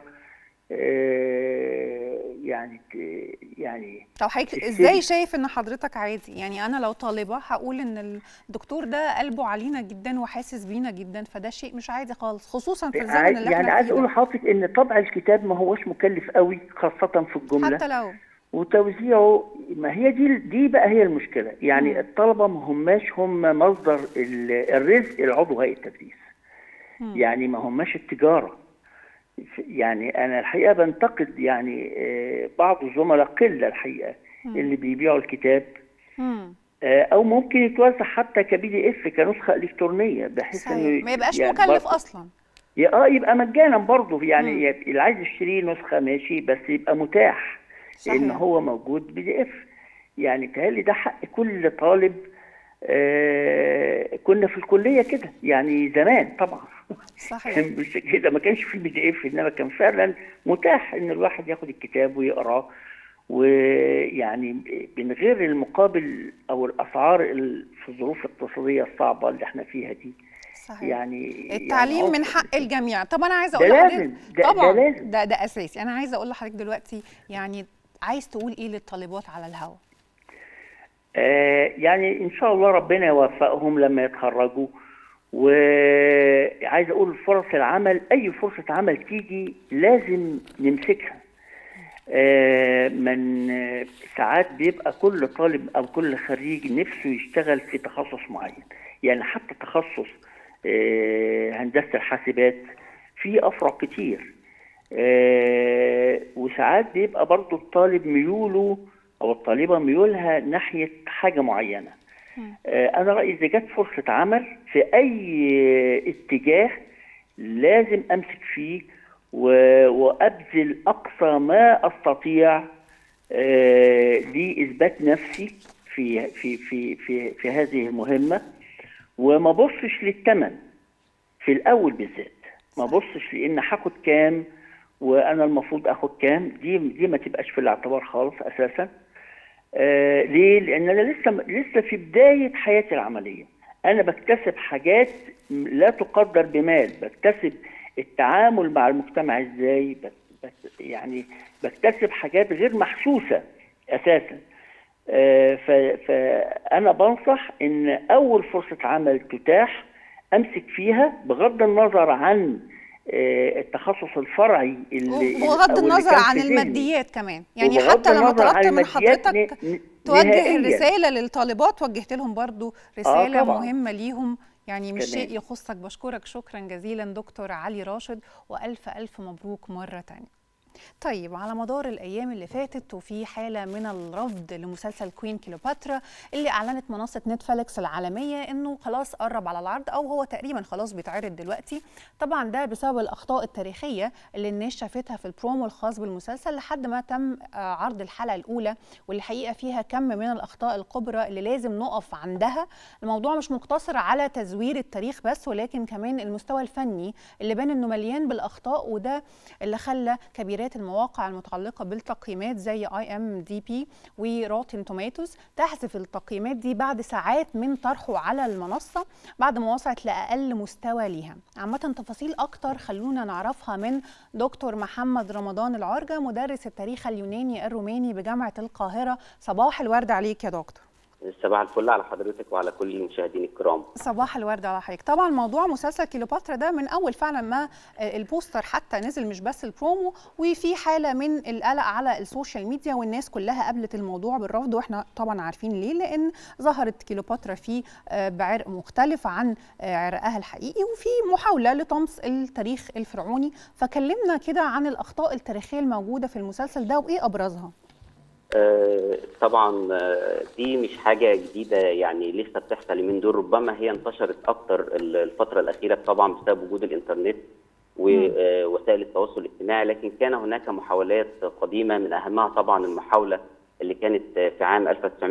آه، يعني ت- يعني طب حضرتك تشتري. ازاي شايف ان حضرتك عادي يعني انا لو طالبه هقول ان الدكتور ده قلبه علينا جدا وحاسس بينا جدا فده شيء مش عادي خالص خصوصا في الزمن اللي يعني احنا عايز فيه اقول ده. لحضرتك ان طبع الكتاب ما هوش مكلف قوي خاصه في الجمله حتى لو وتوزيعه ما هي دي دي بقى هي المشكله يعني مم. الطلبه ما هماش هم مصدر ال- الرزق العضو هيئه التدريس مم. يعني ما هماش التجاره يعني انا الحقيقه بنتقد يعني آه، بعض الزملاء قله الحقيقه مم. اللي بيبيعوا الكتاب مم. آه، او ممكن يتوزع حتى كبي دي اف كنسخه الكترونيه بحيث صحيح ما يبقاش يعني مكلف برضه- اصلا يا- اه يبقى مجانا برضه يعني مم. يبقى اللي عايز يشتريه نسخه ماشي بس يبقى متاح ان صحيح هو موجود بي دي اف يعني تهيألي ده حق كل طالب آه كنا في الكليه كده يعني زمان طبعا صحيح كان بالشكل كده ما كانش في بي دي اف انما كان فعلا متاح ان الواحد ياخد الكتاب ويقراه ويعني من غير المقابل او الاسعار ال- في الظروف الاقتصاديه الصعبه اللي احنا فيها دي صحيح يعني التعليم يعني من حق الجميع طب انا عايزه ده اقول لحضرتك لازم ده, طبعا ده لازم ده ده اساسي انا عايزه اقول لحضرتك دلوقتي يعني عايز تقول ايه للطالبات على الهوا آه يعني ان شاء الله ربنا يوفقهم لما يتخرجوا وعايز اقول فرص العمل اي فرصه عمل تيجي لازم نمسكها آه من آه، ساعات بيبقى كل طالب او كل خريج نفسه يشتغل في تخصص معين يعني حتى تخصص آه هندسه الحاسبات في افرع كتير آه وساعات بيبقى برضو الطالب ميوله او الطالبه ميولها ناحيه حاجه معينه مم. آه انا رايي اذا جت فرصه عمل في اي اتجاه لازم امسك فيه و- وابذل اقصى ما استطيع آه لاثبات نفسي في في في في في هذه المهمه وما بصش للثمن في الاول بالذات ما بصش لان هاخد كام وانا المفروض اخد كام دي دي ما تبقاش في الاعتبار خالص اساسا آه ليه لان انا لسه لسه في بدايه حياتي العمليه انا بكتسب حاجات لا تقدر بمال بكتسب التعامل مع المجتمع ازاي بس بس يعني بكتسب حاجات غير محسوسه اساسا آه ف- فانا بنصح ان اول فرصه عمل تتاح امسك فيها بغض النظر عن آه، التخصص الفرعي اللي وبغض أو اللي النظر كان عن في ذهني. الماديات كمان يعني وبغض حتى لما النظر عن طلبت من الماديات حضرتك ن- ن- توجه نهائياً. رسالة للطالبات وجهت لهم برضو رسالة طبعاً. مهمة ليهم يعني مش تمام. شيء يخصك بشكرك شكرا جزيلا دكتور علي راشد وألف ألف مبروك مرة تانية طيب على مدار الأيام اللي فاتت وفي حالة من الرفض لمسلسل كوين كليوباترا اللي أعلنت منصة نتفليكس العالمية إنه خلاص قرب على العرض أو هو تقريبا خلاص بيتعرض دلوقتي طبعا ده بسبب الأخطاء التاريخية اللي الناس شافتها في البرومو الخاص بالمسلسل لحد ما تم آه، عرض الحلقة الأولى واللي الحقيقة فيها كم من الأخطاء الكبرى اللي لازم نقف عندها الموضوع مش مقتصر على تزوير التاريخ بس ولكن كمان المستوى الفني اللي بان انه مليان بالاخطاء وده اللي خلى كبيرات المواقع المتعلقه بالتقييمات زي اي ام دي بي وروتن توماتوز تحذف التقييمات دي بعد ساعات من طرحه على المنصه بعد ما وصلت لاقل مستوى ليها عامه تفاصيل اكتر خلونا نعرفها من دكتور محمد رمضان العرجه مدرس التاريخ اليوناني الروماني بجامعه القاهره صباح الورد عليك يا دكتور صباح الفل على حضرتك وعلى كل المشاهدين الكرام صباح الورد على حضرتك طبعا موضوع مسلسل كيلوباترا ده من اول فعلا ما البوستر حتى نزل مش بس البرومو وفي حاله من القلق على السوشيال ميديا والناس كلها قبلت الموضوع بالرفض واحنا طبعا عارفين ليه لان ظهرت كيلوباترا فيه آه، بعرق مختلف عن آه، عرقها الحقيقي وفي محاوله لطمس التاريخ الفرعوني فكلمنا كده عن الاخطاء التاريخيه الموجوده في المسلسل ده وايه ابرزها آه، طبعا آه، دي مش حاجه جديده يعني لسه بتحصل اليومين دول ربما هي انتشرت اكتر ال- الفتره الاخيره طبعا بسبب وجود الانترنت ووسائل التواصل الاجتماعي لكن كان هناك محاولات قديمه من اهمها طبعا المحاوله اللي كانت آه، في عام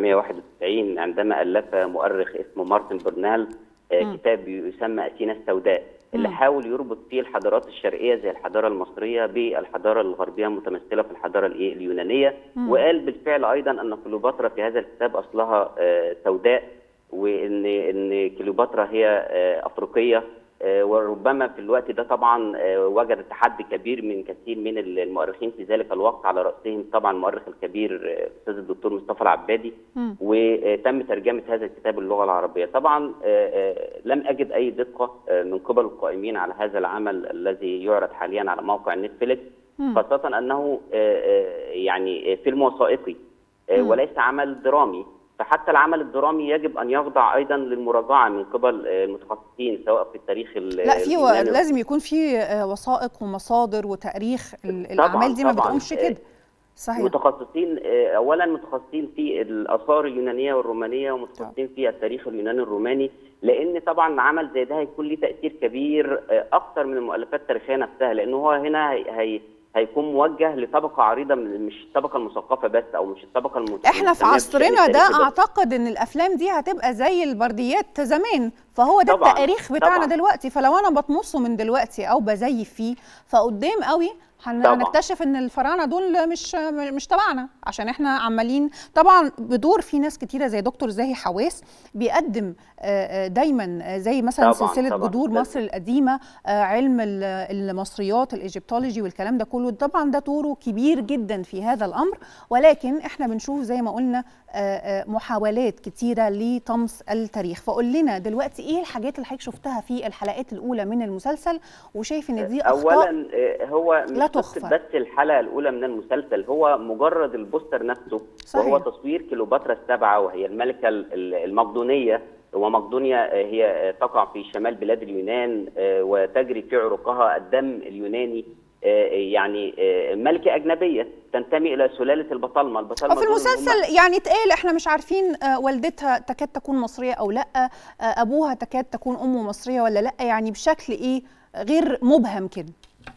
1991 عندما الف مؤرخ اسمه مارتن برنال آه، مم. كتاب يسمى اثينا السوداء اللي مم. حاول يربط فيه الحضارات الشرقيه زي الحضاره المصريه بالحضاره الغربيه المتمثله في الحضاره الإيه؟ اليونانيه مم. وقال بالفعل ايضا ان كليوباترا في هذا الكتاب اصلها آه، سوداء وان ان كليوباترا هي آه، افريقيه آه، وربما في الوقت ده طبعا آه، وجد تحدي كبير من كثير من المؤرخين في ذلك الوقت على راسهم طبعا المؤرخ الكبير آه، الاستاذ الدكتور مصطفى العبادي مم. وتم ترجمه هذا الكتاب باللغه العربيه طبعا آه، آه، لم اجد اي دقه آه، من قبل القائمين على هذا العمل الذي يعرض حاليا على موقع نتفليكس مم. خاصه انه آه، آه، يعني فيلم وثائقي آه، مم. وليس عمل درامي فحتى العمل الدرامي يجب ان يخضع ايضا للمراجعه من قبل آه، المتخصصين سواء في التاريخ ال- لا في و... اليوناني لازم يكون في آه، وثائق ومصادر وتاريخ ال- الاعمال دي ما طبعاً. بتقومش آه، كده صحيح متخصصين آه، اولا متخصصين في الاثار اليونانيه والرومانيه ومتخصصين في التاريخ اليوناني الروماني لان طبعا عمل زي ده هيكون ليه تاثير كبير آه، اكتر من المؤلفات التاريخيه نفسها لان هو هنا هي هي هيكون موجه لطبقه عريضه من مش الطبقه المثقفه بس او مش الطبقه المت... احنا في المهتمة عصرنا بالشأن ده التاريخي بس. اعتقد ان الافلام دي هتبقى زي البرديات زمان فهو ده طبعاً، التاريخ بتاعنا طبعاً. دلوقتي فلو انا بطمسه من دلوقتي او بزيف فيه فقدام قوي هن- طبعاً. هنكتشف ان الفراعنه دول مش مش تبعنا عشان احنا عمالين طبعا بدور في ناس كتيره زي دكتور زاهي حواس بيقدم آه، آه، دايما آه، زي مثلا طبعاً، سلسله طبعاً. جذور بس- مصر القديمه آه، علم ال- المصريات الايجيبتولوجي والكلام ده كله طبعا ده دوره كبير جدا في هذا الامر ولكن احنا بنشوف زي ما قلنا آه، آه، محاولات كتيره لطمس التاريخ فقول لنا دلوقتي ايه الحاجات اللي حضرتك شفتها في الحلقات الاولى من المسلسل وشايف ان دي اخطاء اولا آه، هو لا مش قصة تغفر. بس الحلقه الاولى من المسلسل هو مجرد البوستر نفسه صحيح. وهو تصوير كليوباترا السبعه وهي الملكه ال- ال- المقدونيه ومقدونيا آه، هي آه، تقع في شمال بلاد اليونان آه، وتجري في عروقها الدم اليوناني آه، يعني آه، ملكه اجنبيه تنتمي الى سلاله البطالمه البطالمه وفي دول هم- المسلسل يعني اتقال احنا مش عارفين آه، والدتها تكاد تكون مصريه او لا آه، ابوها تكاد تكون امه مصريه ولا لا يعني بشكل ايه غير مبهم كده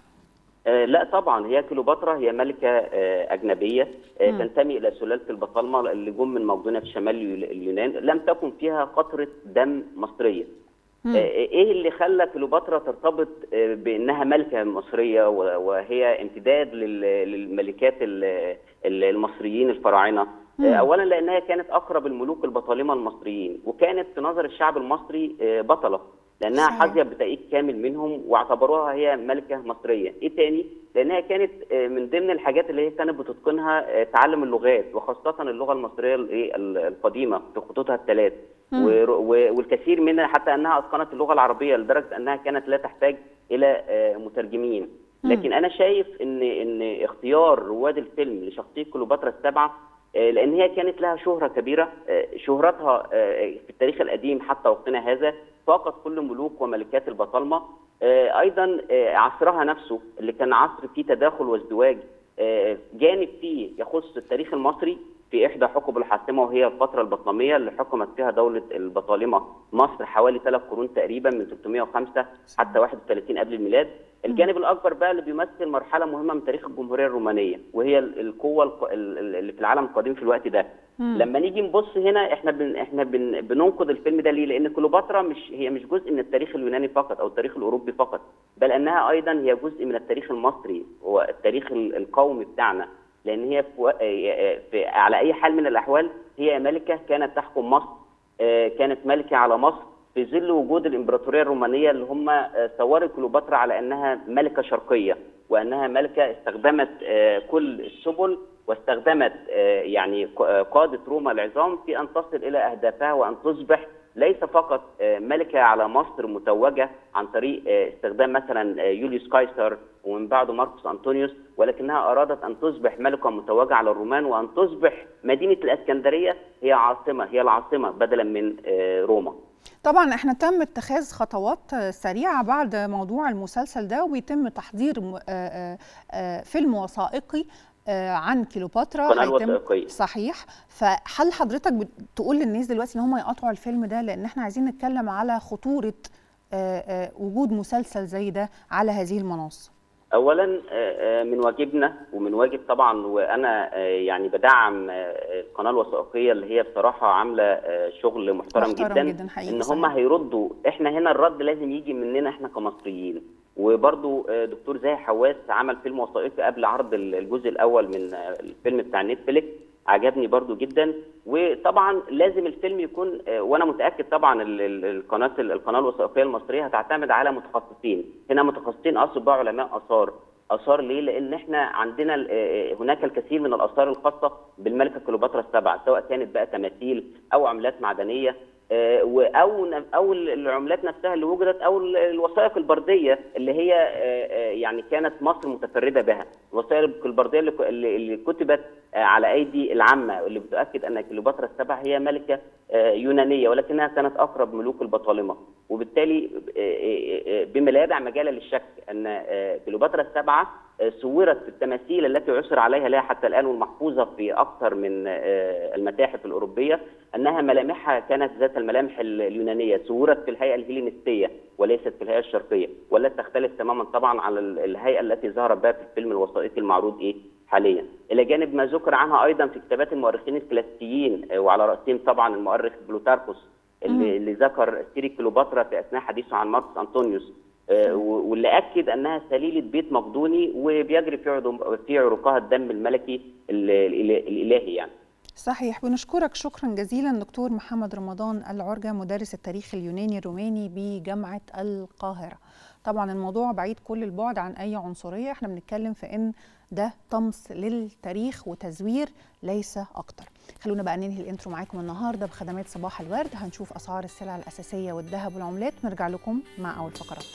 آه، لا طبعا هي كليوباترا هي ملكه آه، اجنبيه آه، تنتمي الى سلاله البطالمه اللي جم من مقدونيا في شمال اليو- اليونان لم تكن فيها قطره دم مصريه آه، ايه اللي خلى كليوباترا ترتبط آه، بانها ملكه مصريه و- وهي امتداد لل- للملكات ال- ال- المصريين الفراعنه آه، اولا لانها كانت اقرب الملوك البطالمه المصريين وكانت في نظر الشعب المصري آه، بطله لانها صحيح. حظيت بتأييد كامل منهم واعتبروها هي ملكه مصريه ايه تاني لانها كانت آه، من ضمن الحاجات اللي هي كانت بتتقنها آه، تعلم اللغات وخاصه اللغه المصريه الإيه؟ ال- القديمه في خطوطها الثلاث ور- و- والكثير منها حتى انها اتقنت اللغه العربيه لدرجه انها كانت لا تحتاج الى آه، مترجمين لكن انا شايف ان ان اختيار رواد الفيلم لشخصيه كليوباترا السبعه آه، لان هي كانت لها شهره كبيره آه، شهرتها آه، في التاريخ القديم حتى وقتنا هذا فاقت كل ملوك وملكات البطالمه آه، ايضا آه، عصرها نفسه اللي كان عصر فيه تداخل وازدواج آه، جانب فيه يخص التاريخ المصري في احدى حقب الحاكمه وهي الفتره البطلميه اللي حكمت فيها دوله البطالمه مصر حوالي ثلاث قرون تقريبا من 605 حتى 31 قبل الميلاد الجانب الاكبر بقى اللي بيمثل مرحله مهمه من تاريخ الجمهوريه الرومانيه وهي ال- القوه الق- ال- ال- اللي في العالم القديم في الوقت ده لما نيجي نبص هنا احنا بن احنا بن بننقد الفيلم ده ليه؟ لان كليوباترا مش هي مش جزء من التاريخ اليوناني فقط او التاريخ الاوروبي فقط بل انها ايضا هي جزء من التاريخ المصري والتاريخ ال- القومي بتاعنا لان هي في, و- في على اي حال من الاحوال هي ملكه كانت تحكم مصر آه، كانت ملكه على مصر في ظل وجود الامبراطوريه الرومانيه اللي هم آه، صوروا كليوباترا على انها ملكه شرقيه وانها ملكه استخدمت آه، كل السبل واستخدمت آه، يعني ق- آه، قاده روما العظام في ان تصل الى اهدافها وان تصبح ليس فقط آه، ملكه على مصر متوجه عن طريق آه، استخدام مثلا آه، يوليوس قيصر ومن بعده ماركوس انطونيوس ولكنها ارادت ان تصبح ملكه متوجه على الرومان وان تصبح مدينه الاسكندريه هي عاصمه هي العاصمه بدلا من آه، روما. طبعا احنا تم اتخاذ خطوات آه، سريعه بعد موضوع المسلسل ده وبيتم تحضير م- آه، آه، آه، فيلم وثائقي آه، عن كليوباترا قناة هيتم- وثائقية. صحيح فهل حضرتك بتقول للناس دلوقتي ان هم يقطعوا الفيلم ده لان احنا عايزين نتكلم على خطوره آه، آه، وجود مسلسل زي ده على هذه المنصه اولا آه، آه، من واجبنا ومن واجب طبعا وانا آه، يعني بدعم آه، القناه الوثائقيه اللي هي بصراحه عامله آه، شغل محترم, محترم جدا, جداً حقيقي، ان صحيح. هم هيردوا احنا هنا الرد لازم يجي مننا احنا كمصريين وبرضو آه، دكتور زاهي حواس عمل فيلم وثائقي قبل عرض ال- الجزء الاول من آه، الفيلم بتاع نتفليكس عجبني برضو جدا وطبعا لازم الفيلم يكون آه، وانا متاكد طبعا ال- ال- القناه القناه الوثائقيه المصريه هتعتمد على متخصصين هنا متخصصين اصل بقى علماء اثار اثار ليه؟ لان احنا عندنا ال- آه، هناك الكثير من الاثار الخاصه بالملكه كليوباترا السبعه سواء كانت بقى تماثيل او عملات معدنيه آه، و- او ن- او العملات نفسها اللي وجدت او ال- الوثائق البرديه اللي هي آه، آه، يعني كانت مصر متفرده بها الوثائق البرديه اللي ك- اللي اللي كتبت آه، على ايدي العامه واللي بتؤكد ان كليوباترا السبع هي ملكه آه، يونانيه ولكنها كانت اقرب ملوك البطالمه وبالتالي آه، آه، آه، بما لا يدع مجالا للشك ان آه، كليوباترا السبعه آه، صورت في التماثيل التي عثر عليها لها حتى الان والمحفوظه في اكثر من آه، المتاحف الاوروبيه انها ملامحها كانت ذات الملامح ال- اليونانيه صورت في الهيئه الهيلينستيه وليست في الهيئه الشرقيه ولا تختلف تماما طبعا على ال- الهيئه التي ظهرت بها في الفيلم الوثائقي المعروض ايه حاليا الى جانب ما ذكر عنها ايضا في كتابات المؤرخين الكلاسيكيين آه، وعلى راسهم طبعا المؤرخ بلوتاركوس اللي, اللي ذكر سيره كليوباترا في اثناء حديثه عن ماركوس انطونيوس آه، و- واللي اكد انها سليله بيت مقدوني وبيجري في عضو- في عروقها الدم الملكي ال- الإله- الالهي يعني صحيح بنشكرك شكرا جزيلا دكتور محمد رمضان العرجة مدرس التاريخ اليوناني الروماني بجامعة القاهرة طبعا الموضوع بعيد كل البعد عن أي عنصرية احنا بنتكلم في إن ده طمس للتاريخ وتزوير ليس أكتر خلونا بقى ننهي الانترو معاكم النهاردة بخدمات صباح الورد هنشوف أسعار السلع الأساسية والذهب والعملات ونرجع لكم مع أول فقرات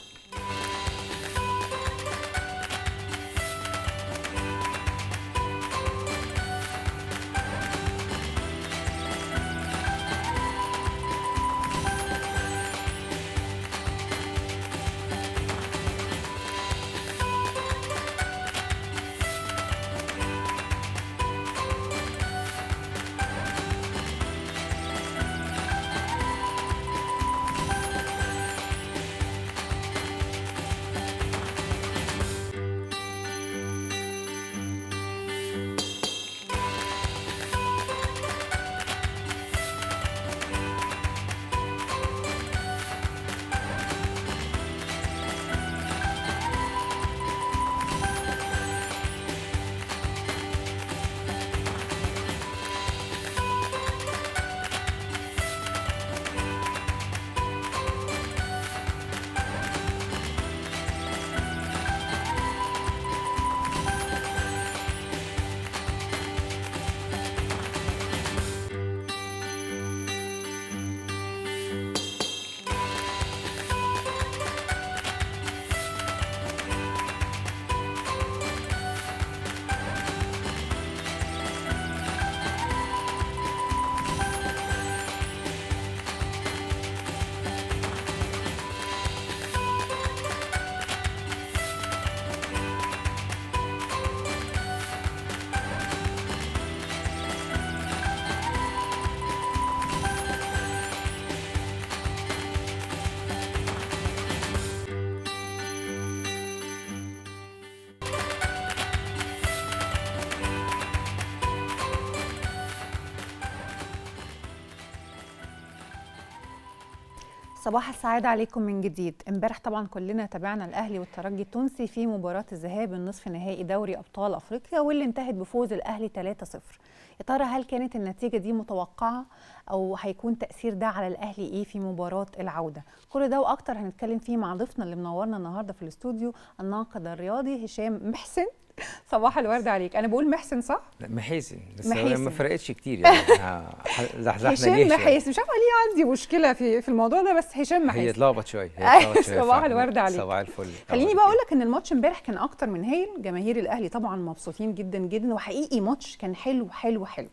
صباح السعادة عليكم من جديد امبارح طبعا كلنا تابعنا الأهلي والترجي التونسي في مباراة الذهاب النصف نهائي دوري أبطال أفريقيا واللي انتهت بفوز الأهلي 3-0 يا ترى هل كانت النتيجة دي متوقعة أو هيكون تأثير ده على الأهلي إيه في مباراة العودة كل ده وأكتر هنتكلم فيه مع ضيفنا اللي منورنا النهاردة في الاستوديو الناقد الرياضي هشام محسن صباح الورد عليك انا بقول محسن صح لا محيسن بس محيسن. هو ما فرقتش كتير يعني إحنا زحزحنا هشام جيش محيس مش عارفه ليه عندي مشكله في في الموضوع ده بس هشام هي محيس اتلخبط شويه هي أيوة، اتلخبط شويه صباح فعلاً. الورد عليك. صباح الفل خليني بقى اقول لك ان الماتش امبارح كان اكتر من هايل جماهير الاهلي طبعا مبسوطين جدا جدا وحقيقي ماتش كان حلو حلو حلو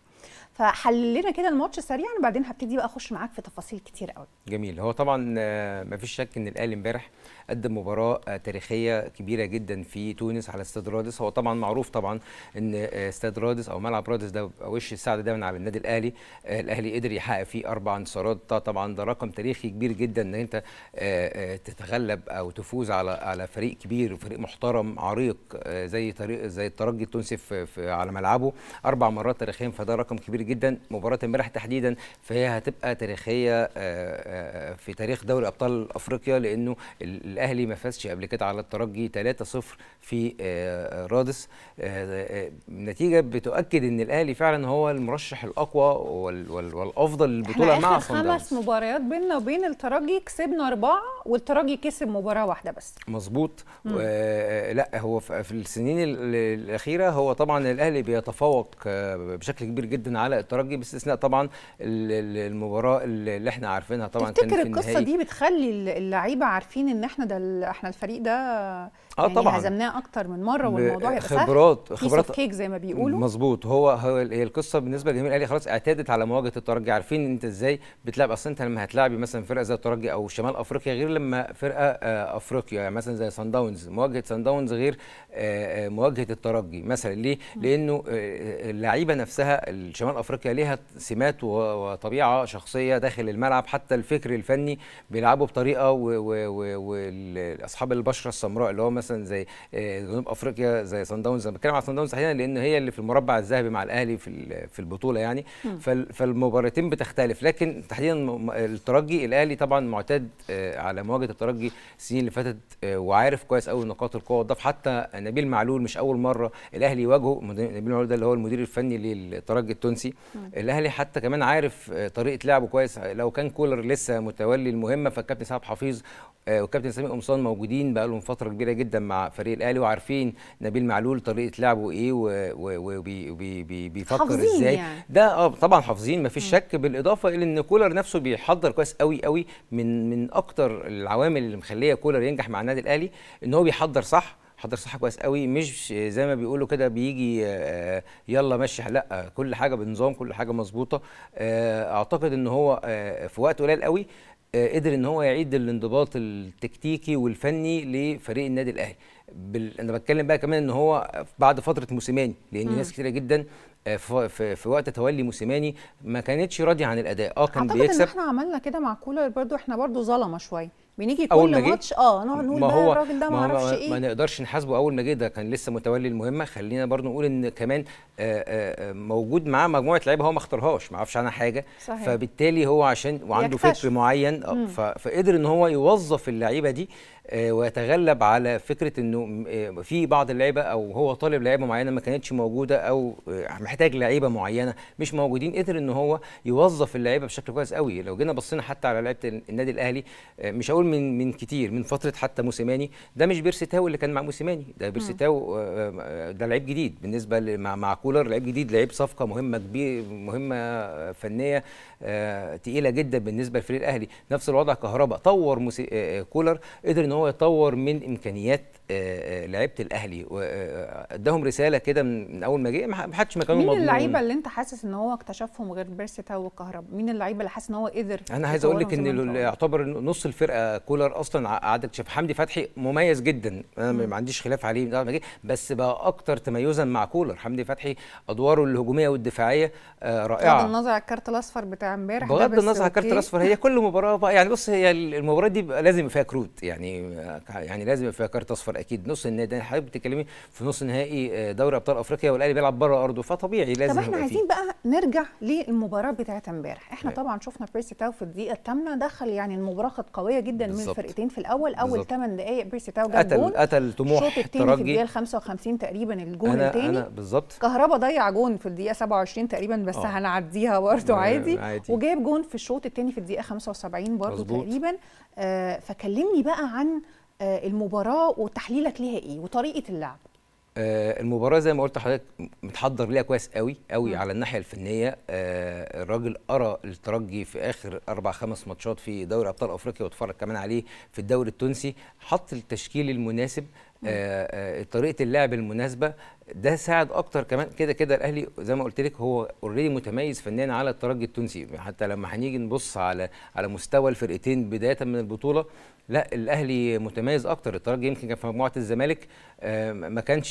فحلل لنا كده الماتش سريعا وبعدين هبتدي بقى اخش معاك في تفاصيل كتير قوي جميل هو طبعا ما فيش شك ان الاهلي امبارح قدم مباراه آه، تاريخيه كبيره جدا في تونس على استاد رادس هو طبعا معروف طبعا ان آه، استاد رادس او ملعب رادس ده بيبقى وش السعد دايما على النادي الاهلي آه، الاهلي قدر يحقق فيه اربع انتصارات ده طبعا ده رقم تاريخي كبير جدا ان انت آه، آه، تتغلب او تفوز على على فريق كبير وفريق محترم عريق آه، زي طريق زي الترجي التونسي في, في على ملعبه اربع مرات تاريخيا فده رقم كبير جدا مباراه امبارح تحديدا فهي هتبقى تاريخيه آه، آه، في تاريخ دوري ابطال افريقيا لانه ال- الاهلي ما فازش قبل كده على الترجي 3-0 في آه، رادس آه، آه، النتيجه بتؤكد ان الاهلي فعلا هو المرشح الاقوى وال- وال- والافضل للبطوله احنا مع اخر صن خمس داونز مباريات بيننا وبين الترجي كسبنا اربعه والترجي كسب مباراه واحده بس مظبوط و- لا هو في في السنين ال- الاخيره هو طبعا الاهلي بيتفوق آه، بشكل كبير جدا على الترجي باستثناء طبعا ال- ال- المباراه اللي احنا عارفينها طبعا كان تفتكر في القصه النهائي دي بتخلي اللعيبه عارفين ان احنا ده ال- احنا الفريق ده يعني طبعاً. هزمناه اكتر من مره والموضوع يبقى سهل خبرات خبرات خبرات كيك زي ما بيقولوا مظبوط هو هو هي القصه بالنسبه لجماهير الاهلي خلاص اعتادت على مواجهه الترجي عارفين انت ازاي بتلعب اصلا انت لما هتلاعبي مثلا فرقه زي الترجي او شمال افريقيا غير لما فرقه آه، افريقيا يعني مثلا زي سان داونز مواجهه سان داونز غير آه، آه، مواجهه الترجي مثلا ليه؟ لانه آه، اللعيبه نفسها الشمال افريقيا ليها سمات و- وطبيعه شخصيه داخل الملعب حتى الفكر الفني بيلعبوا بطريقه واصحاب البشره السمراء اللي هو مثلا زي آه، جنوب افريقيا زي سان داونز انا بتكلم على سان داونز تحديدا لان هي اللي في المربع الذهبي مع الاهلي في ال- في البطوله يعني فال- فالمباراتين بتختلف لكن تحديدا م- الترجي الاهلي طبعا معتاد آه، على مواجهه الترجي السنين اللي فاتت آه، وعارف كويس قوي نقاط القوه والضعف حتى نبيل معلول مش اول مره الاهلي يواجهه مد- نبيل معلول ده اللي هو المدير الفني للترجي التونسي الاهلي حتى كمان عارف آه، طريقه لعبه كويس لو كان كولر لسه متولي المهمه فالكابتن سعد حفيظ آه، والكابتن سامي قمصان موجودين بقى لهم فتره كبيره جدا مع فريق الاهلي وعارفين نبيل معلول طريقه لعبه ايه وبيفكر حافظين ازاي يعني. ده اه طبعا حافظين مفيش شك بالاضافه الى ان كولر نفسه بيحضر كويس قوي قوي من من اكتر العوامل اللي مخليه كولر ينجح مع النادي الاهلي ان هو بيحضر صح حضر صح كويس قوي مش زي ما بيقولوا كده بيجي آه، يلا مشي لا كل حاجه بنظام كل حاجه مظبوطه آه، اعتقد ان هو آه، في وقت قليل قوي آه، قدر ان هو يعيد الانضباط التكتيكي والفني لفريق النادي الاهلي بال... انا بتكلم بقى كمان ان هو بعد فتره موسيماني لان ناس كتيره جدا آه، في, في, في وقت تولي موسيماني ما كانتش راضيه عن الاداء اه كان اعتقد ان بيكسب احنا عملنا كده مع كولر برضو احنا برضو ظلمه شويه بنيجي أول ما كل جه؟ ماتش اه نقعد نقول ما بقى هو الراجل ده ما ما, اعرفش ما, ايه ما نقدرش نحاسبه اول ما جه ده كان لسه متولي المهمه خلينا برضو نقول ان كمان آه، آه، آه، موجود معاه مجموعه لعيبه هو ما اختارهاش ما عرفش عنها حاجه صحيح. فبالتالي هو عشان وعنده يكتشف. فكر معين آه، ف- فقدر ان هو يوظف اللعيبه دي آه، ويتغلب على فكره انه م- آه، في بعض اللعيبه او هو طالب لعيبه معينه ما كانتش موجوده او آه، محتاج لعيبه معينه مش موجودين قدر ان هو يوظف اللعيبه بشكل كويس قوي لو جينا بصينا حتى على لعيبه النادي الاهلي آه، مش هقول من من كتير من فتره حتى موسيماني ده مش بيرسي تاو اللي كان مع موسيماني ده بيرسي تاو آه، آه، ده لعيب جديد بالنسبه ل- مع مع كولر لعيب جديد لعيب صفقه مهمه كبير مهمه آه، فنيه آه، تقيله جدا بالنسبه للفريق الاهلي نفس الوضع كهرباء طور موسي... آه، آه، كولر قدر ان هو يطور من امكانيات آه، آه، لعيبه الاهلي واداهم رساله كده من من اول ما جه ما حدش مكانه مين مضمون اللعيبه اللي انت حاسس ان هو اكتشفهم غير بيرسي تاو والكهرباء مين اللعيبه اللي حاسس ان هو قدر انا عايز اقول لك يطورهم ان زي ما ال- انت قلت؟ يعتبر نص الفرقه بقى كولر اصلا ع- عندك شاف حمدي فتحي مميز جدا انا ما عنديش خلاف عليه ده ما جه، بس بقى اكتر تميزا مع كولر حمدي فتحي ادواره الهجوميه والدفاعيه آه، بغض رائعه النظر على الكارت الاصفر بتاع امبارح ده بغض بس النظر عن الكارت أوكي. الاصفر هي كل مباراه بقى يعني بص هي المباراه دي بقى لازم يبقى فيها كروت يعني يعني لازم يبقى فيها كارت اصفر اكيد نص النهائي ده حضرتك بتتكلمي في نص نهائي دوري ابطال افريقيا والاهلي بيلعب بره ارضه فطبيعي لازم طب احنا يبقى فيه. عايزين بقى نرجع للمباراه بتاعه امبارح احنا تمام. طبعا شفنا بيرسي تاو في الدقيقه الثامنه دخل يعني المباراه كانت قويه جدا من بالظبط. الفرقتين في الاول اول بالظبط. 8 دقائق بيرسي تاو جاب جون قتل قتل طموح الشوط الثاني في الدقيقه الترجي ال 55 تقريبا الجون انا الثاني انا بالظبط كهربا ضيع جون في الدقيقه 27 تقريبا بس آه. هنعديها برضه آه، عادي. عادي. وجايب جون في الشوط الثاني في الدقيقه 75 برضه مظبوط. تقريبا آه فكلمني بقى عن آه المباراه وتحليلك ليها ايه وطريقه اللعب آه، المباراة زي ما قلت لحضرتك متحضر ليها كويس قوي قوي على الناحية الفنية آه، الراجل قرا الترجي في آخر أربع خمس ماتشات في دوري أبطال أفريقيا واتفرج كمان عليه في الدوري التونسي حط التشكيل المناسب آه، آه، طريقة اللعب المناسبة ده ساعد أكتر كمان كده كده الأهلي زي ما قلت لك هو اوريدي متميز فنيا على الترجي التونسي حتى لما هنيجي نبص على على مستوى الفرقتين بداية من البطولة لا الاهلي متميز اكتر الترجي يمكن كان في مجموعه الزمالك آه، ما كانش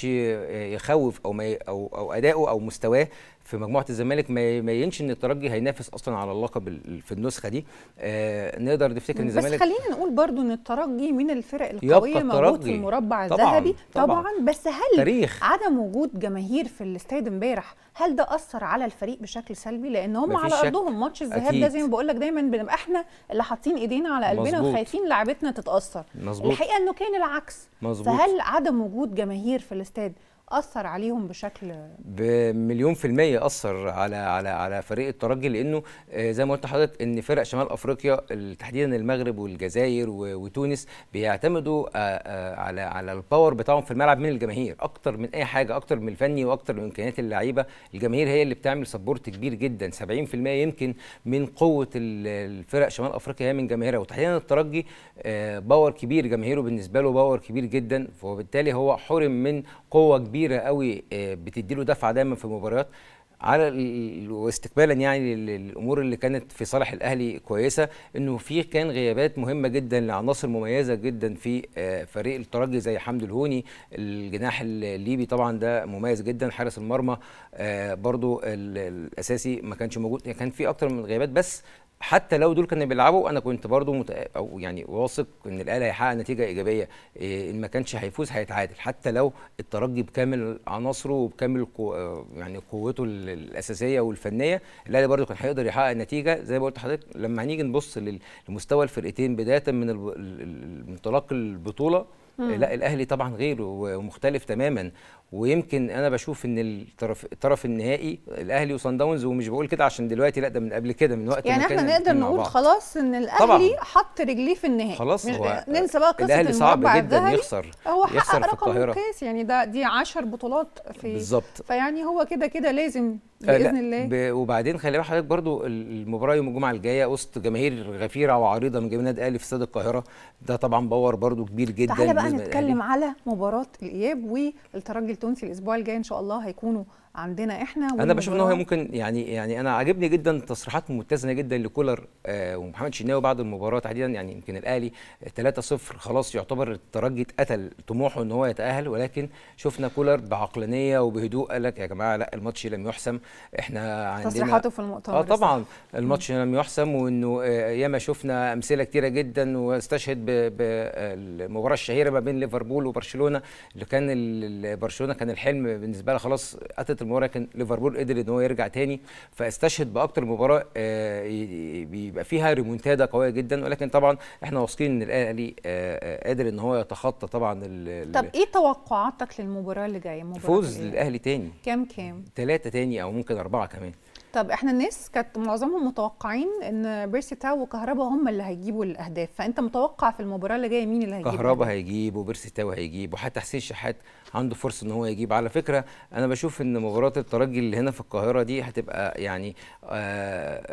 يخوف او ما ي- او او اداؤه او مستواه في مجموعه الزمالك ما يبينش ان الترجي هينافس اصلا على اللقب ال- في النسخه دي آه، نقدر نفتكر ان بس الزمالك خلينا نقول برضو ان الترجي من الفرق يبقى القويه موجود في الترجي. المربع طبعاً، الذهبي طبعاً. طبعا بس هل تاريخ. عدم وجود جماهير في الاستاد امبارح هل ده اثر على الفريق بشكل سلبي لان هم مفيش على شك. ارضهم ماتش الذهاب ده أكيد. زي ما بقول لك دايما بنبقى احنا اللي حاطين ايدينا على قلبنا مظبوط. وخايفين لعبتنا تتاثر مظبوط. الحقيقه انه كان العكس مظبوط. فهل عدم وجود جماهير في الاستاد اثر عليهم بشكل بمليون في المية أثر على على على فريق الترجي لأنه آه، زي ما قلت لحضرتك إن فرق شمال أفريقيا ال- تحديدا المغرب والجزائر و- وتونس بيعتمدوا آه، آه، على على الباور بتاعهم في الملعب من الجماهير أكتر من أي حاجة أكتر من الفني وأكتر من إمكانيات اللعيبة الجماهير هي اللي بتعمل سبورت كبير جدا 70% يمكن من قوة ال- الفرق شمال أفريقيا هي من جماهيرها وتحديدا الترجي آه، باور كبير جماهيره بالنسبة له باور كبير جدا وبالتالي هو حرم من قوة كبيرة قوي آه، بتديله دفعة دايما في المباريات على ال- واستقبالا يعني لل- للامور اللي كانت في صالح الاهلي كويسه انه في كان غيابات مهمه جدا لعناصر مميزه جدا في آه، فريق الترجي زي حمد الهوني الجناح الليبي طبعا ده مميز جدا حارس المرمى آه، برضو ال- الاساسي ما كانش موجود يعني كان في اكتر من غيابات بس حتى لو دول كانوا بيلعبوا انا كنت برضو مت... او يعني واثق ان الاهلي هيحقق نتيجه ايجابيه إيه ان ما كانش هيفوز هيتعادل حتى لو الترجي بكامل عناصره وبكامل قو... آه، يعني قوته ال- الاساسيه والفنيه الاهلي برضو كان هيقدر يحقق نتيجه زي ما قلت لحضرتك لما هنيجي نبص لل- لمستوى الفرقتين بدايه من الب... ال- ال- انطلاق البطوله آه، لا الاهلي طبعا غيره ومختلف تماما ويمكن انا بشوف ان الطرف الطرف النهائي الاهلي وصن داونز ومش بقول كده عشان دلوقتي لا ده من قبل كده من وقت يعني ما كان احنا نقدر الاتنين مع نقول بعض. خلاص ان الاهلي طبعاً. حط رجليه في النهائي خلاص مش هو ننسى بقى قصه الاهلي صعب المربع جدا الذهبي يخسر هو يخسر حقق في رقم القاهره قياسي يعني ده دي 10 بطولات في بالظبط فيعني هو كده كده لازم آه، لا، باذن الله ب- وبعدين خلي بالك حضرتك برضو ال- المباراه يوم الجمعه الجايه وسط جماهير غفيره وعريضه من جماهير النادي الاهلي في استاد القاهره ده طبعا باور برضو كبير جدا تعالى بقى بالنسبة نتكلم للأهلي. على مباراه الاياب والترجي التونسي الاسبوع الجاي ان شاء الله هيكونوا عندنا احنا انا بشوف ان هو والمباراة- ممكن يعني يعني انا عاجبني جدا تصريحات متزنه جدا لكولر آه ومحمد شناوي بعد المباراه تحديدا يعني يمكن الاهلي 3-0 خلاص يعتبر الترجي اتقتل طموحه ان هو يتاهل ولكن شفنا كولر بعقلانيه وبهدوء قال لك يا جماعه لا الماتش لم يحسم احنا عندنا تصريحاته في المؤتمر اه طبعا الماتش لم يحسم وانه آه، ياما شفنا امثله كتيره جدا واستشهد بالمباراه الشهيره ما بين ليفربول وبرشلونه اللي كان ال- ال- برشلونه كان الحلم بالنسبه لها خلاص اتت المباراه كان ليفربول قدر ان هو يرجع تاني فاستشهد باكتر مباراه آه، ي- بيبقى فيها ريمونتادا قويه جدا ولكن طبعا احنا واثقين ان الاهلي آه، آه، قادر ان هو يتخطى طبعا ال- ال- طب ايه توقعاتك للمباراه اللي جايه مباراه فوز الإياب؟ للاهلي تاني كام كام ثلاثه تاني او ممكن اربعه كمان طب احنا الناس كانت معظمهم متوقعين ان بيرسي تاو وكهربا هم اللي هيجيبوا الاهداف فانت متوقع في المباراه اللي جايه مين اللي هيجيب كهربا الأهداف؟ هيجيب وبيرسي تاو هيجيب وحتى حسين شحات عنده فرصه ان هو يجيب على فكره انا بشوف ان مباراه الترجي اللي هنا في القاهره دي هتبقى يعني آه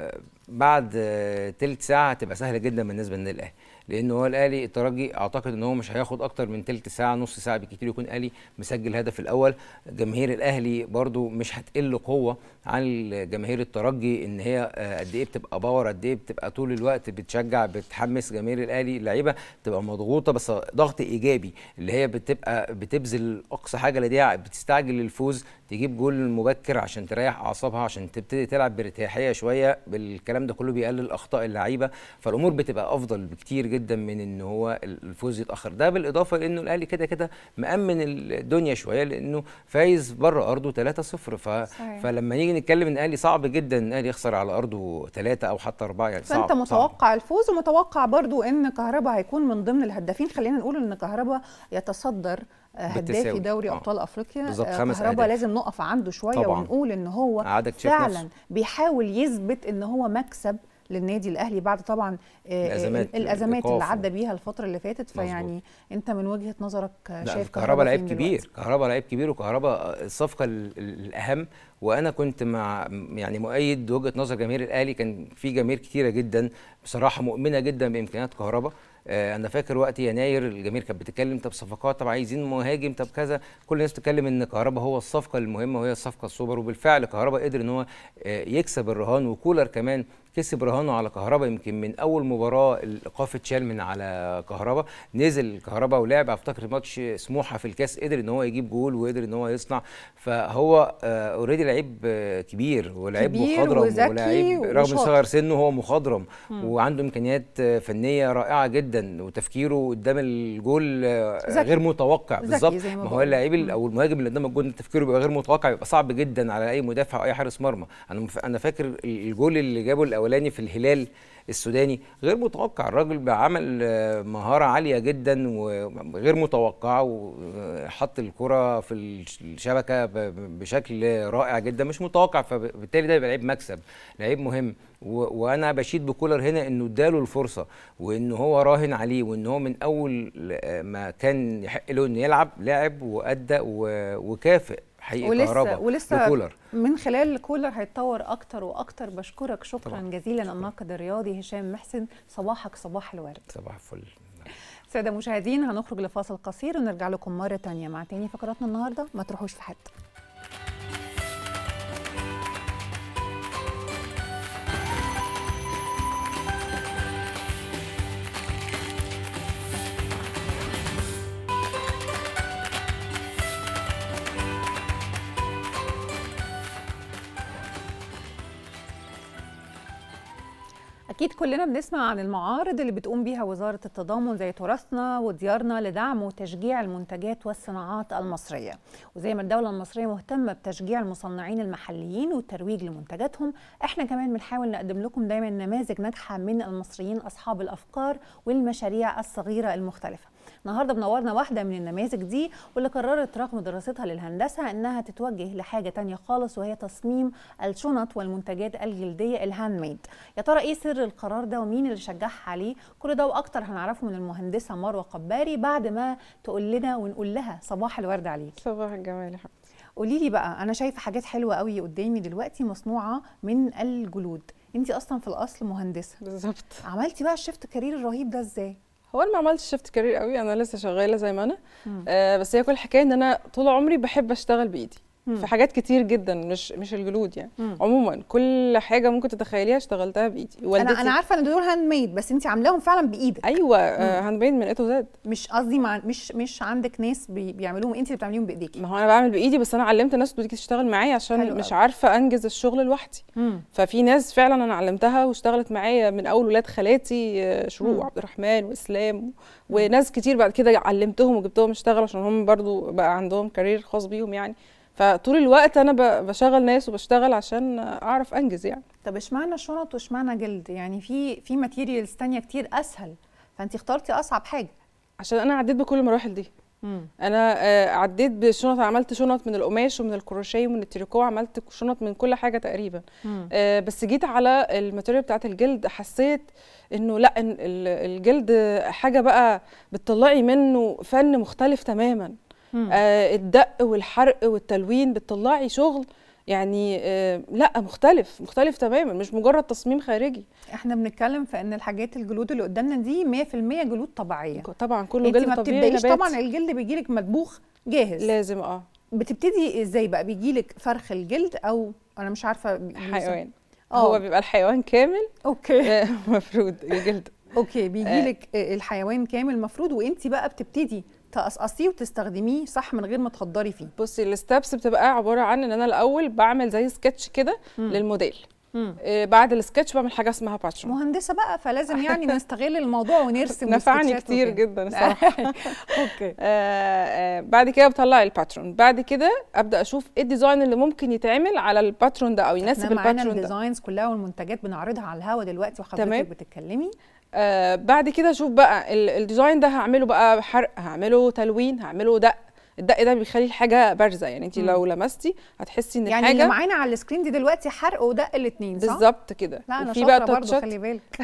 بعد آه، تلت ساعه هتبقى سهله جدا بالنسبه للنادي الاهلي لان هو الاهلي الترجي اعتقد ان هو مش هياخد اكتر من تلت ساعه نص ساعه بالكتير يكون الاهلي مسجل الهدف الاول جماهير الاهلي برضو مش هتقل قوه عن جماهير الترجي ان هي آه، قد ايه بتبقى باور قد ايه بتبقى طول الوقت بتشجع بتحمس جماهير الاهلي اللعيبه بتبقى مضغوطه بس ضغط ايجابي اللي هي بتبقى بتبذل اقصى حاجه لديها بتستعجل الفوز تجيب جول مبكر عشان تريح اعصابها عشان تبتدي تلعب بارتياحيه شويه بالكلام ده كله بيقلل اخطاء اللعيبه فالامور بتبقى افضل بكتير جدا من ان هو الفوز يتاخر ده بالاضافه لانه الاهلي كده كده مامن الدنيا شويه لانه فايز بره ارضه 3-0 ف... صحيح. فلما نيجي نتكلم ان الاهلي صعب جدا ان الاهلي يخسر على ارضه ثلاثه او حتى اربعه يعني صعب فانت صعب. متوقع الفوز ومتوقع برضو ان كهربا هيكون من ضمن الهدافين خلينا نقول ان كهربا يتصدر آه، هدافي بالتساوي. دوري آه. ابطال افريقيا بالظبط، آه، خمس كهربا أهداف. لازم نقف عنده شويه طبعاً. ونقول ان هو قعدك تشوف فعلا نفسه. بيحاول يثبت ان هو مكسب للنادي الاهلي بعد طبعا آه، الأزمات، الازمات اللي الإيقاف. عدى بيها الفتره اللي فاتت فيعني انت من وجهه نظرك آه، لا شايف كهربا لعيب فين كبير دلوقتي؟ كهربا لعيب كبير وكهربا الصفقه ال- ال- الاهم وانا كنت مع يعني مؤيد وجهه نظر جماهير الاهلي كان في جماهير كتيره جدا بصراحه مؤمنه جدا بامكانيات كهربا آه، انا فاكر وقت يناير الجماهير كانت بتتكلم طب صفقات طب عايزين مهاجم طب كذا كل الناس بتتكلم ان كهربا هو الصفقه المهمه وهي الصفقه السوبر وبالفعل كهربا قدر ان هو آه، يكسب الرهان وكولر كمان كسب رهانه على كهربا يمكن من اول مباراه الايقاف اتشال من على كهربا نزل كهربا ولعب افتكر ماتش سموحه في الكاس قدر ان هو يجيب جول وقدر ان هو يصنع فهو اوريدي لعيب آه، كبير ولعيب كبير مخضرم وذكي ولعيب رغم وشاطر. صغر سنه هو مخضرم وعنده امكانيات آه، فنيه رائعه جدا وتفكيره قدام الجول آه، ذكي. غير متوقع ذكي بالظبط زي ما ما هو بقول. اللعيب ال- او المهاجم اللي قدام الجول تفكيره بيبقى غير متوقع بيبقى صعب جدا على اي مدافع او اي حارس مرمى انا مف... انا فاكر الجول اللي جابه الاولاني في الهلال السوداني غير متوقع الراجل بعمل آه، مهاره عاليه جدا وغير متوقعه وحط الكره في الش- الشبكه ب- ب- بشكل رائع جدا مش متوقع فبالتالي ده يبقى لعيب مكسب لعيب مهم و- وانا بشيد بكولر هنا انه اداله الفرصه وان هو راهن عليه وان هو من اول ما كان يحق له انه يلعب لعب وادى و- وكافئ حقيقي ولسه كهربا ولسه لكولر من خلال كولر هيتطور اكتر واكتر بشكرك شكرا طبعاً. جزيلا الناقد الرياضي هشام محسن صباحك صباح الورد صباح الفل سادة مشاهدين هنخرج لفاصل قصير ونرجع لكم مرة تانية مع تاني فقراتنا النهاردة ما تروحوش في حتة أكيد كلنا بنسمع عن المعارض اللي بتقوم بيها وزارة التضامن زي تراثنا وديارنا لدعم وتشجيع المنتجات والصناعات المصرية وزي ما الدولة المصرية مهتمة بتشجيع المصنعين المحليين والترويج لمنتجاتهم احنا كمان بنحاول نقدم لكم دايما نماذج ناجحة من المصريين أصحاب الأفكار والمشاريع الصغيرة المختلفة النهارده منورنا واحده من النماذج دي واللي قررت رغم دراستها للهندسه انها تتوجه لحاجه تانية خالص وهي تصميم الشنط والمنتجات الجلديه الهاند ميد يا ترى ايه سر القرار ده ومين اللي شجعها عليه كل ده واكتر هنعرفه من المهندسه مروه قباري بعد ما تقول لنا ونقول لها صباح الورد عليك صباح الجمال يا حبيبتي قولي لي بقى انا شايفه حاجات حلوه قوي قدامي دلوقتي مصنوعه من الجلود انت اصلا في الاصل مهندسه بالظبط عملتي بقى الشفت كارير الرهيب ده ازاي هو انا ما عملتش شيفت كارير قوي انا لسه شغاله زي ما انا مم. آه بس هي كل الحكايه ان انا طول عمري بحب اشتغل بايدي مم. في حاجات كتير جدا مش مش الجلود يعني مم. عموما كل حاجه ممكن تتخيليها اشتغلتها بايدي انا والدتي انا عارفه ان دول هاند ميد بس انت عاملاهم فعلا بايدك ايوه آه هاند ميد من اي تو زد مش قصدي مع مش مش عندك ناس بي بيعملوهم انت اللي بتعمليهم بايديكي ما هو انا بعمل بايدي بس انا علمت ناس تيجي تشتغل معايا عشان حلو مش أوي. عارفه انجز الشغل لوحدي مم. ففي ناس فعلا انا علمتها واشتغلت معايا من اول ولاد خالاتي آه، شروق مم. وعبد الرحمن واسلام وناس كتير بعد كده علمتهم وجبتهم يشتغلوا عشان هم برضو بقى عندهم كارير خاص بيهم يعني فطول الوقت انا ب- بشغل ناس وبشتغل عشان اعرف انجز يعني طب اشمعنى شنط واشمعنى جلد يعني في في ماتيريالز تانية كتير اسهل فانت اخترتي اصعب حاجه عشان انا عديت بكل المراحل دي مم. انا آه، عديت بشنط عملت شنط من القماش ومن الكروشيه ومن التريكو عملت شنط من كل حاجه تقريبا مم. آه، بس جيت على الماتيريال بتاعت الجلد حسيت انه لا إن ال- الجلد حاجه بقى بتطلعي منه فن مختلف تماما مم. آه، الدق والحرق والتلوين بتطلعي شغل يعني آه، لا مختلف مختلف تماما مش مجرد تصميم خارجي احنا بنتكلم في ان الحاجات الجلود اللي قدامنا دي 100% جلود طبيعيه طبعا كله انت جلد ما طبيعي بتبدايش نباتي. طبعا الجلد بيجيلك مدبوخ جاهز لازم اه بتبتدي ازاي بقى بيجيلك فرخ الجلد او انا مش عارفه بي- حيوان آه. هو بيبقى الحيوان كامل اوكي آه، مفروض الجلد اوكي بيجيلك الحيوان كامل مفروض وانت بقى بتبتدي تقصقصيه وتستخدميه صح من غير ما تخدري فيه بصي الستبس بتبقى عباره عن ان انا الاول بعمل زي سكتش كده للموديل مم. آه، بعد السكتش بعمل حاجه اسمها باتشون مهندسه بقى فلازم يعني نستغل الموضوع ونرسم نفعني وسكتشات كتير وكده. جدا الصراحه اوكي آه، آه، بعد كده بطلع الباترون بعد كده ابدا اشوف ايه الديزاين اللي ممكن يتعمل على الباترون ده او يناسب احنا معانا الباترون ده الديزاينز كلها والمنتجات بنعرضها على الهوا دلوقتي وحضرتك تمام. بتتكلمي آه بعد كده اشوف بقى ال- الديزاين ده هعمله بقى حرق هعمله تلوين هعمله دق الدق ده بيخلي الحاجه بارزه يعني انت مم. لو لمستي هتحسي ان يعني اللي الحاجه معانا على السكرين دي دلوقتي حرق ودق الاثنين صح؟ بالظبط كده لا انا وفي شاطره بقى برضه تاتشات خلي بالك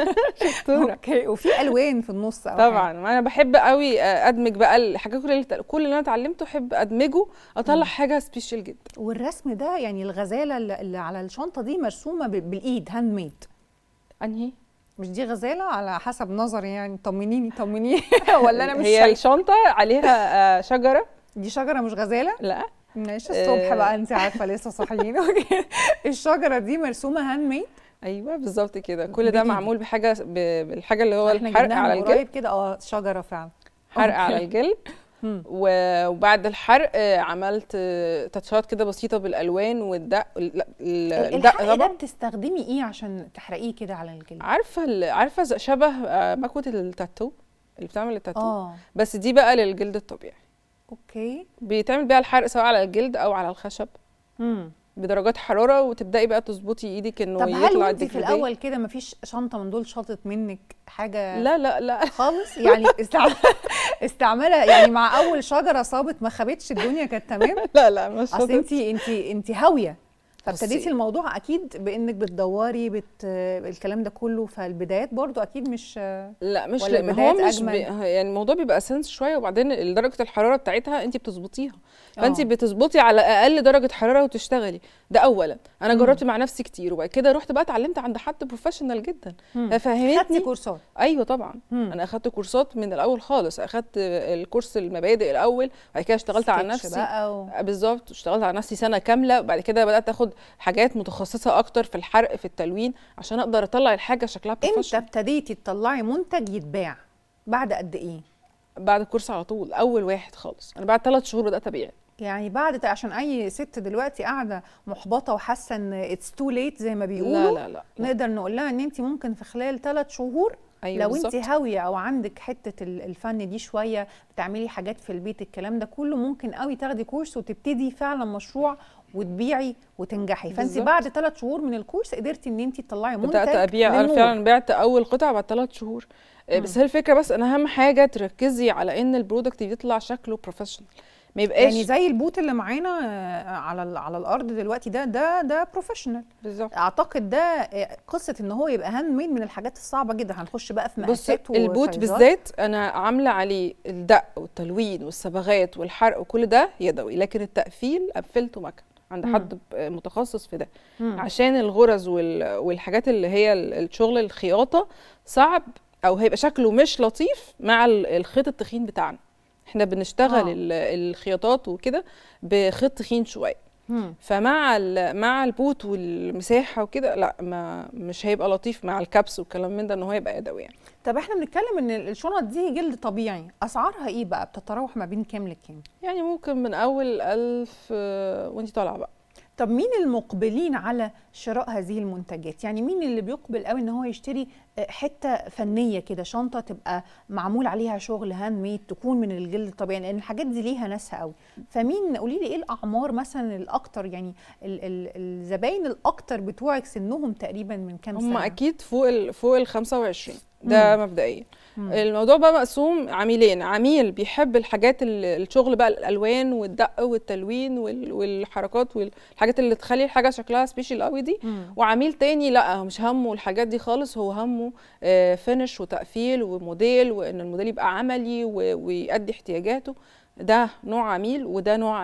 شطورة. اوكي وفي الوان في النص أو طبعا انا بحب قوي آه، ادمج بقى الحاجات كل اللي كل اللي انا اتعلمته احب ادمجه اطلع حاجه سبيشال جدا حاجة. والرسم ده يعني الغزاله اللي اللي على الشنطه دي مرسومه ب- بالايد هاند ميد انهي مش دي غزاله على حسب نظري يعني طمنيني طمنيني ولا انا مش هي شايفه الشنطه عليها آه، شجره دي شجره مش غزاله لا ماشي الصبح آه. بقى انت عارفه لسه صاحيين اوكي الشجره دي مرسومه هاند ميد ايوه بالظبط كده كل ده بإيدك. معمول بحاجه ب- بالحاجه اللي هو احنا الحرق جبناها على من الجلد قريب كده اه شجره فعلا حرق أوكي. على الجلد مم. و- وبعد الحرق آه، عملت آه، تاتشات كده بسيطه بالالوان والدق لا، ال- الدق الحرق ده طبعا بتستخدمي ايه عشان تحرقيه كده على الجلد عارفه ال- عارفه ز- شبه آه، مكوه التاتو اللي بتعمل التاتو اه بس دي بقى للجلد الطبيعي اوكي بيتعمل بيها الحرق سواء على الجلد او على الخشب امم بدرجات حراره وتبداي بقى تظبطي ايدك انه طب هل يطلع وانت في الديكوريه. الاول كده مفيش شنطه من دول شاطت منك حاجه لا لا لا خالص يعني استع... استعملها يعني مع اول شجره صابت ما خابتش الدنيا كانت تمام لا لا مش اصل شاطر. انت انت انت هاويه فابتديتي بصي. الموضوع اكيد بانك بتدوري بت... الكلام ده كله فالبدايات برضو اكيد مش لا مش ولا لا ما هو البدايات مش بي أجمل؟ يعني الموضوع بيبقى سنس شويه وبعدين درجه الحراره بتاعتها انت بتظبطيها فانت آه. بتظبطي على اقل درجه حراره وتشتغلي ده اولا انا جربت مع نفسي كتير وبعد كده رحت بقى اتعلمت عند حد بروفيشنال جدا خدتي فهمتني كورسات ايوه طبعا مم. انا اخدت كورسات من الاول خالص اخدت الكورس المبادئ الاول بعد كده اشتغلت على سكتش نفسي بقى و... بالظبط اشتغلت على نفسي سنه كامله وبعد كده بدات اخد حاجات متخصصه اكتر في الحرق في التلوين عشان اقدر اطلع الحاجه شكلها امتى بروفيشنال ابتديتي تطلعي منتج يتباع بعد قد ايه بعد الكورس على طول اول واحد خالص انا بعد ثلاث شهور بدات ابيع يعني بعد عشان اي ست دلوقتي قاعده محبطه وحاسه ان اتس تو ليت زي ما بيقولوا لا لا لا, لا. نقدر نقول لها ان انت ممكن في خلال ثلاث شهور أيوة لو بالظبط. انت هاويه او عندك حته ال- الفن دي شويه بتعملي حاجات في البيت الكلام ده كله ممكن قوي تاخدي كورس وتبتدي فعلا مشروع وتبيعي وتنجحي فانت بالظبط. بعد ثلاث شهور من الكورس قدرتي ان انت تطلعي منتج بدات ابيع انا للنور. فعلا بعت اول قطعه بعد ثلاث شهور آه، بس هي الفكره بس انا اهم حاجه تركزي على ان البرودكت يطلع شكله بروفيشنال ما يبقاش يعني زي البوت اللي معانا آه، على ال- على الارض دلوقتي ده ده ده بروفيشنال بالظبط اعتقد ده آه، قصه ان هو يبقى هاند ميد من الحاجات الصعبه جدا هنخش بقى في بص مقاسات البوت وسايزات. بالذات انا عامله عليه الدق والتلوين والصبغات والحرق وكل ده يدوي لكن التقفيل قفلته مكن عند مم. حد ب- متخصص في ده مم. عشان الغرز وال- والحاجات اللي هي ال- الشغل الخياطه صعب او هيبقى شكله مش لطيف مع ال- الخيط التخين بتاعنا احنا بنشتغل آه. ال- الخياطات وكده بخيط تخين شويه مم. فمع ال- مع البوت والمساحه وكده لا ما مش هيبقى لطيف مع الكبس والكلام من ده ان هو يبقى يدوي يعني طب احنا بنتكلم ان الشنط دي جلد طبيعي اسعارها ايه بقى بتتراوح ما بين كام لكام يعني ممكن من اول ألف آه، وانتي طالعه بقى طب مين المقبلين على شراء هذه المنتجات يعني مين اللي بيقبل قوي ان هو يشتري آه، حته فنيه كده شنطه تبقى معمول عليها شغل هاند ميد تكون من الجلد الطبيعي لان الحاجات دي ليها ناسها قوي فمين قولي لي ايه الاعمار مثلا الاكتر يعني ال ال الزباين الاكتر بتوعك سنهم تقريبا من كام هم سنه اكيد فوق ال فوق ال 25 ده مبدئيا الموضوع بقى مقسوم عميلين عميل بيحب الحاجات ال- الشغل بقى الالوان والدق والتلوين وال- والحركات والحاجات اللي تخلي الحاجه شكلها سبيشال قوي دي مم. وعميل تاني لا هو مش همه الحاجات دي خالص هو همه فينش وتقفيل وموديل وان الموديل يبقى عملي و- ويأدي احتياجاته ده نوع عميل وده نوع عميل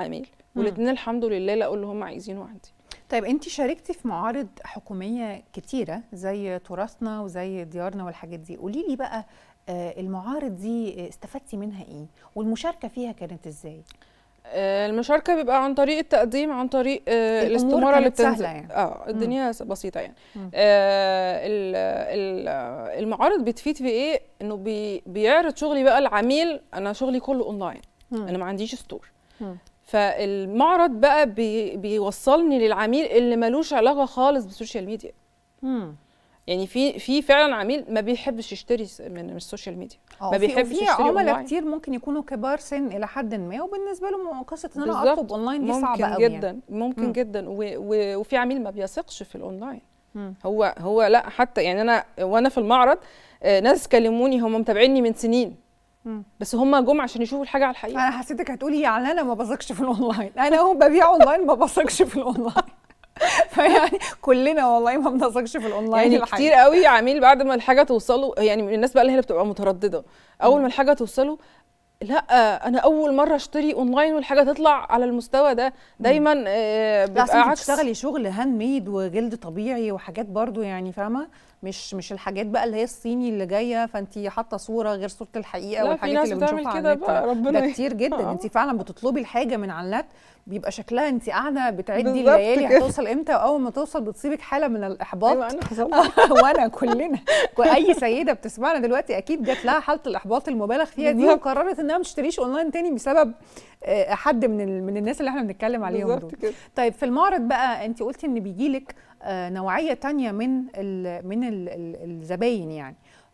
والاثنين الحمد لله لقوا اللي هم عايزينه عندي طيب انت شاركتي في معارض حكوميه كتيره زي تراثنا وزي ديارنا والحاجات دي قولي لي بقى آه، المعارض دي آه، استفدتي منها ايه والمشاركه فيها كانت ازاي آه، المشاركه بيبقى عن طريق التقديم عن طريق آه، الأمور الاستماره اللي كانت سهلة بتنزل يعني. اه الدنيا س- بسيطه يعني مم. آه ال- ال- المعارض بتفيد في ايه انه بي بيعرض شغلي بقى العميل انا شغلي كله اونلاين مم. انا ما عنديش ستور مم. فالمعرض بقى بي بيوصلني للعميل اللي ملوش علاقه خالص بالسوشيال ميديا مم. يعني في في فعلا عميل ما بيحبش يشتري س- من من السوشيال ميديا اه ما في- بيحبش في يشتري عملاء اونلاين كتير ممكن يكونوا كبار سن الى حد ما وبالنسبه لهم قصه ان انا بالظبط. اطلب اونلاين دي ممكن صعبه قوي جدا يعني. ممكن مم. جدا و و وفي عميل ما بيثقش في الاونلاين مم. هو هو لا حتى يعني انا وانا في المعرض آه، ناس كلموني هم متابعيني من سنين مم. بس هم جم عشان يشوفوا الحاجه على الحقيقه انا حسيتك هتقولي يعني انا ما بثقش في الاونلاين انا اهو ببيع اونلاين ما بثقش في الاونلاين فيعني كلنا والله ما بنثقش في الاونلاين يعني الحقيقة. كتير قوي عميل بعد ما الحاجه توصله يعني من الناس بقى اللي هي بتبقى متردده اول ما الحاجه توصله لا انا اول مره اشتري اونلاين والحاجه تطلع على المستوى ده دايما آه، لا أصل بيبقى انت عكس بتشتغلي شغل هاند ميد وجلد طبيعي وحاجات برضو يعني فاهمه مش مش الحاجات بقى اللي هي الصيني اللي جايه فانت حاطه صوره غير صوره الحقيقه لا، في والحاجات ناس اللي بتعمل بنشوفها على كده النت بقى، ربنا ده كتير جدا آه. انت فعلا بتطلبي الحاجه من على النت بيبقى شكلها انت قاعده بتعدي بالظبط الليالي كده. هتوصل امتى واول ما توصل بتصيبك حاله من الاحباط ايوه انا حصل وانا كلنا واي سيده بتسمعنا دلوقتي اكيد جات لها حاله الاحباط المبالغ فيها دي بالظبط. وقررت انها ما تشتريش اونلاين تاني بسبب آه، حد من ال- من الناس اللي احنا بنتكلم عليهم دول بالظبط كده طيب في المعرض بقى انت قلتي ان بيجي لك نوعيه تانية من ال من ال ال الزباين يعني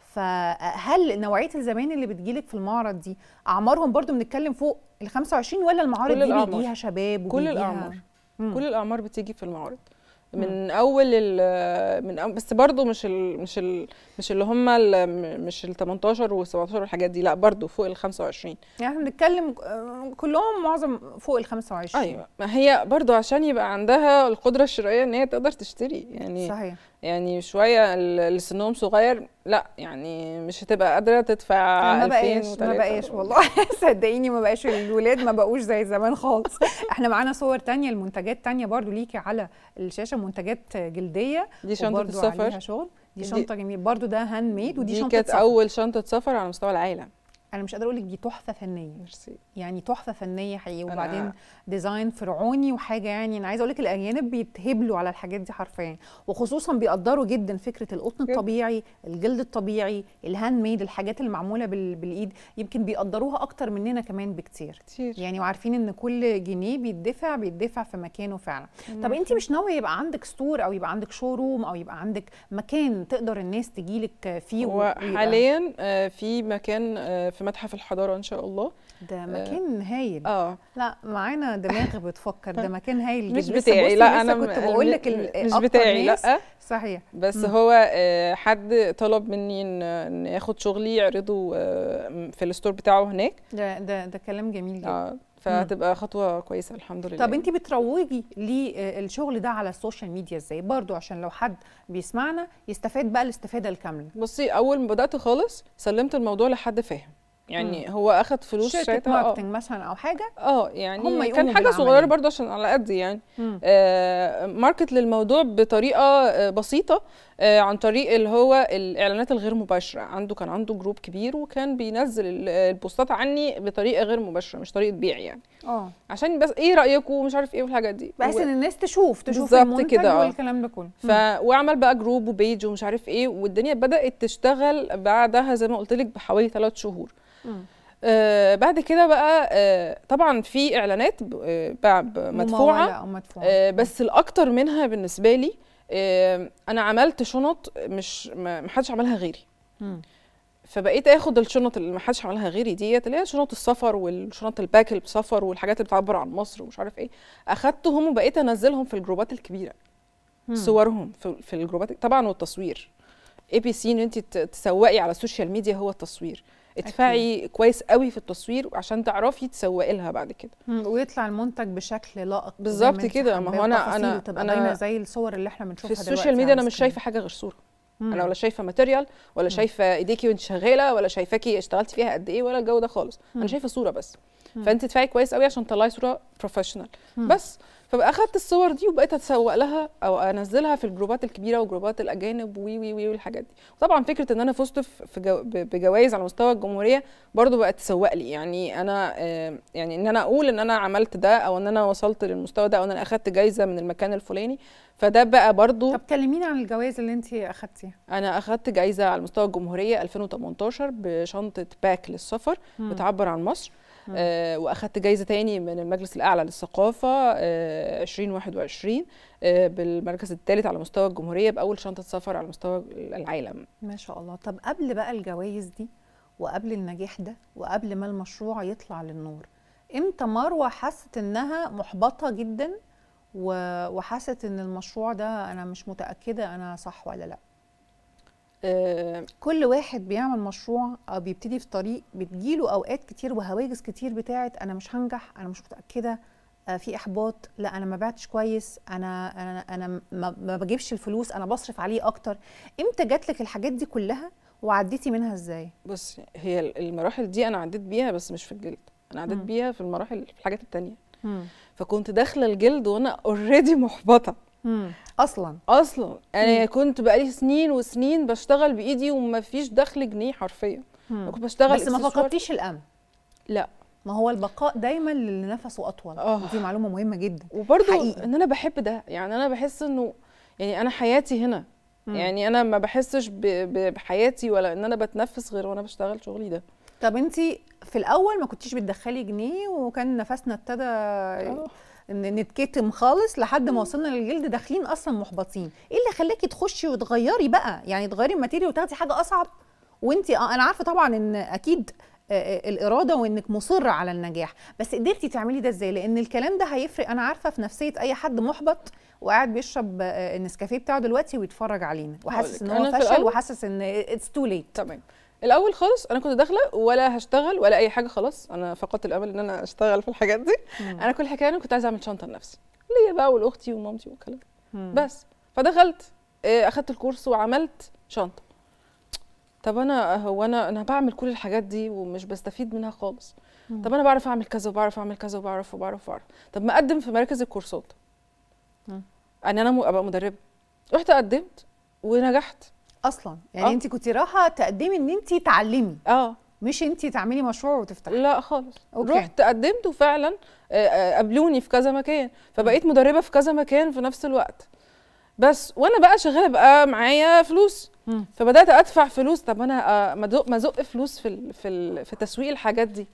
فهل نوعيه الزباين اللي بتجيلك في المعرض دي اعمارهم برضو بنتكلم فوق ال 25 ولا المعارض كل دي الأعمار. بيجيها شباب كل وبيجيها- الأعمار. مم. كل الاعمار بتيجي في المعرض من اول ال من أول بس برضو مش ال مش ال مش اللي هم ال مش ال 18 و 17 والحاجات دي لا برضو فوق ال 25 يعني احنا بنتكلم آه، كلهم معظم فوق ال 25 ايوه ما هي برضو عشان يبقى عندها القدره الشرائيه ان هي تقدر تشتري يعني صحيح يعني شويه ال- اللي سنهم صغير لا يعني مش هتبقى قادره تدفع ما 2000 بقاش ما وتلاتة. بقاش والله صدقيني ما بقاش الولاد ما بقوش زي زمان خالص احنا معانا صور تانية المنتجات تانية برضو ليكي على الشاشة منتجات جلدية دي شنطه وبرضو عليها السفر شغل دي دي- شنطة جميلة برضو ده هاند ميد ودي دي شنطة كانت سفر. اول شنطه سفر على مستوى العالم انا مش قادرة اقول لك دي تحفة فنية ميرسي يعني تحفة فنية حقيقي أنا- وبعدين ديزاين فرعوني وحاجة يعني انا عايزة اقول لك الاجانب بيتهبلوا على الحاجات دي حرفيا وخصوصا بيقدروا جدا فكرة القطن جدا. الطبيعي الجلد الطبيعي الهاند ميد الحاجات اللي معمولة بال- بالايد يمكن بيقدروها اكتر مننا كمان بكتير كتير يعني وعارفين ان كل جنيه بيدفع بيدفع في مكانه فعلا طب انت مش ناويه يبقى عندك ستور او يبقى عندك شو روم او يبقى عندك مكان تقدر الناس تجيلك فيه هو ويبقى- حاليا آه، في مكان آه، في متحف الحضاره ان شاء الله ده مكان هايل اه لا معانا دماغ بتفكر ده مكان هايل مش جدا لسه بتاعي بصي لا لسه انا كنت م- بقول لك م- ال- مش أكتر بتاعي ناس- لا صحيح بس مم. هو آه، حد طلب مني ان إن ياخد شغلي يعرضه آه، في الستور بتاعه هناك ده ده ده كلام جميل جدا اه فهتبقى خطوه كويسه الحمد لله طب انت بتروجي للشغل ده على السوشيال ميديا ازاي برضو عشان لو حد بيسمعنا يستفاد بقى الاستفاده الكامله بصي اول ما بدات خالص سلمت الموضوع لحد فاهم يعني هو اخد فلوس شركه ساعتها اه ماركتنج مثلا او حاجه اه هم يعني يقوموا كان حاجه بالعملية. صغيره برضه عشان على قد يعني مم. آه ماركت للموضوع بطريقه آه بسيطه آه عن طريق اللي هو الاعلانات الغير مباشره عنده كان عنده جروب كبير وكان بينزل ال- البوستات عني بطريقه غير مباشره مش طريقه بيع يعني اه عشان بس ايه رايكم ومش عارف ايه والحاجات دي بحيث و- ان الناس تشوف تشوف بالظبط المنتج كده، اه. والكلام ده كله ف وعمل بقى جروب وبيج ومش عارف ايه والدنيا بدات تشتغل بعدها زي ما قلت لك بحوالي ثلاث شهور مم. آه بعد كده بقى آه طبعا في اعلانات ب- آه بقى ب- ممولة مدفوعه او مدفوعه آه بس الاكتر منها بالنسبه لي آه انا عملت شنط مش ما ما حدش عملها غيري مم. فبقيت اخد الشنط اللي ما حدش عملها غيري ديت اللي هي شنط السفر والشنط الباك اللي بسفر والحاجات اللي بتعبر عن مصر ومش عارف ايه اخدتهم وبقيت انزلهم في الجروبات الكبيره مم. صورهم في, في الجروبات طبعا والتصوير اي بي سي ان انت ت- تسوقي على السوشيال ميديا هو التصوير ادفعي كويس قوي في التصوير عشان تعرفي تسوقي لها بعد كده مم. ويطلع المنتج بشكل لائق زي بالظبط ما انت كده، ما حاباه، هو أنا- وتفاصيله أنا- تبقى أنا باينه زي الصور اللي احنا في بنشوفها السوشيال دلوقتي ميديا على انا مش السكرين. شايفه حاجه غير صوره مم. انا ولا شايفه ماتيريال ولا شايفه ايديكي وانت شغاله ولا شايفاكي اشتغلتي فيها قد ايه ولا الجو ده خالص مم. انا شايفه صوره بس فانت تدفعي كويس قوي عشان تطلعي صوره بروفيشنال بس فبقى اخدت الصور دي وبقيت اتسوق لها او انزلها في الجروبات الكبيره وجروبات الاجانب وي وي وي والحاجات دي وطبعا فكره ان انا فزت في في جو ب- بجوائز على مستوى الجمهوريه برضو بقت تسوق لي يعني انا آه، يعني ان انا اقول ان انا عملت ده او ان انا وصلت للمستوى ده او ان انا اخدت جايزه من المكان الفلاني فده بقى برضو طب كلمينا عن الجوائز اللي انت اخدتيها انا اخدت جايزه على مستوى الجمهوريه 2018 بشنطه باك للسفر بتعبر عن مصر آه واخدت جايزه تاني من المجلس الاعلى للثقافه آه 2021 آه بالمركز الثالث على مستوى الجمهوريه باول شنطه سفر على مستوى العالم ما شاء الله طب قبل بقى الجوائز دي وقبل النجاح ده وقبل ما المشروع يطلع للنور امتى مروه حست انها محبطه جدا و- وحست ان المشروع ده انا مش متاكده انا صح ولا لا آه كل واحد بيعمل مشروع او بيبتدي في طريق بتجيله اوقات كتير وهواجس كتير بتاعت انا مش هنجح انا مش متاكده آه، في احباط لا انا ما بعتش كويس انا انا انا ما, ما بجيبش الفلوس انا بصرف عليه اكتر امتى جات لك الحاجات دي كلها وعديتي منها ازاي بص هي المراحل دي انا عديت بيها بس مش في الجلد انا عديت مم. بيها في المراحل في الحاجات التانية فكنت داخله الجلد وانا اوريدي محبطه اصلا اصلا انا مم. كنت بقالي سنين وسنين بشتغل بايدي ومفيش دخل جنيه حرفيا مم. كنت بشتغل بس ما إكسسوار. فقدتيش الامل لا ما هو البقاء دايما للي نفسه اطول آه. دي معلومه مهمه جدا وبرضو حقيقي. ان انا بحب ده يعني انا بحس انه يعني انا حياتي هنا مم. يعني انا ما بحسش ب- ب- بحياتي ولا ان انا بتنفس غير وانا بشتغل شغلي ده طب انت في الاول ما كنتيش بتدخلي جنيه وكان نفسنا ابتدى ان نتكتم خالص لحد ما وصلنا للجلد داخلين اصلا محبطين ايه اللي خلاكي تخشي وتغيري بقى يعني تغيري الماتيريال وتاخدي حاجه اصعب وانت انا عارفه طبعا ان اكيد آه، آه، الاراده وانك مصره على النجاح بس قدرتي تعملي ده ازاي لان الكلام ده هيفرق انا عارفه في نفسيه اي حد محبط وقاعد بيشرب آه، النسكافيه بتاعه دلوقتي ويتفرج علينا وحاسس ان هقولك، هو أنا في فشل الأول- وحاسس ان اتس تو ليت تمام الاول خالص انا كنت داخله ولا هشتغل ولا اي حاجه خلاص انا فقدت الامل ان انا اشتغل في الحاجات دي انا كل حكايه انا كنت عايزه اعمل شنطه لنفسي ليا بقى ولاختي ومامتي والكلام ده. بس فدخلت آه، اخدت الكورس وعملت شنطه طب انا هو انا انا بعمل كل الحاجات دي ومش بستفيد منها خالص طب انا بعرف اعمل كذا وبعرف اعمل كذا وبعرف وبعرف وبعرف طب ما اقدم في مراكز الكورسات مم. ان انا م- ابقى مدربه رحت قدمت ونجحت اصلا يعني آه. انت كنت رايحه تقدمي ان انت تعلمي اه مش انت تعملي مشروع وتفتحي لا خالص أوكي. رحت قدمت وفعلا آه، آه، قابلوني في كذا مكان فبقيت مدربه في كذا مكان في نفس الوقت بس وانا بقى شغاله بقى معايا فلوس مم. فبدات ادفع فلوس طب انا آه، ما ازق ما ازق فلوس في ال في ال في تسويق الحاجات دي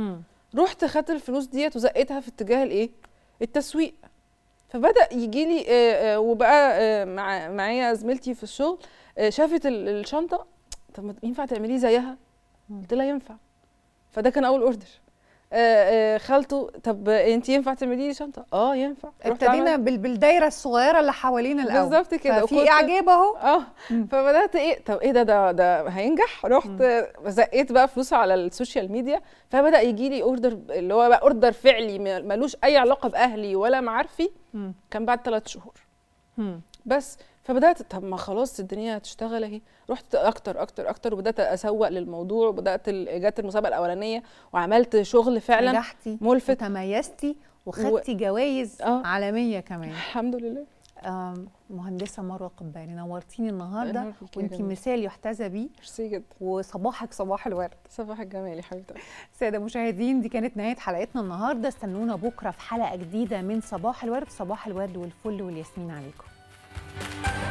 رحت خدت الفلوس ديت وزقتها في اتجاه الايه التسويق فبدا يجي لي وبقى آه، مع معايا زميلتي في الشغل آه، شافت ال- الشنطه طب ما ينفع تعمليه زيها قلت لها ينفع فده كان اول اوردر آه، آه، خالته طب انت ينفع تعملي لي شنطه اه ينفع رحت ابتدينا عملت- بال- بالدايره الصغيره اللي حوالينا الاول بالظبط كده في وكنت- اعجاب اهو اه مم. فبدات ايه طب ايه ده ده ده هينجح رحت زقيت بقى فلوس على السوشيال ميديا فبدا يجي لي اوردر اللي هو بقى اوردر فعلي ما- ملوش اي علاقه باهلي ولا معارفي مم. كان بعد ثلاث شهور مم. بس فبدات طب ما خلاص الدنيا هتشتغل اهي رحت اكتر اكتر اكتر وبدات اسوق للموضوع وبدات ال- جت المسابقه الاولانيه وعملت شغل فعلا نجحتي ملفت وتميزتي وخدتي جوائز آه. عالميه كمان الحمد لله آم، مهندسه مروه قباني نورتيني النهارده نور فيك يا وانت جميل. مثال يحتذى بيه ميرسي جدا وصباحك صباح الورد صباح الجمال يا حبيبتي سادة مشاهدين دي كانت نهاية حلقتنا النهاردة استنونا بكرة في حلقة جديدة من صباح الورد صباح الورد والفل والياسمين عليكم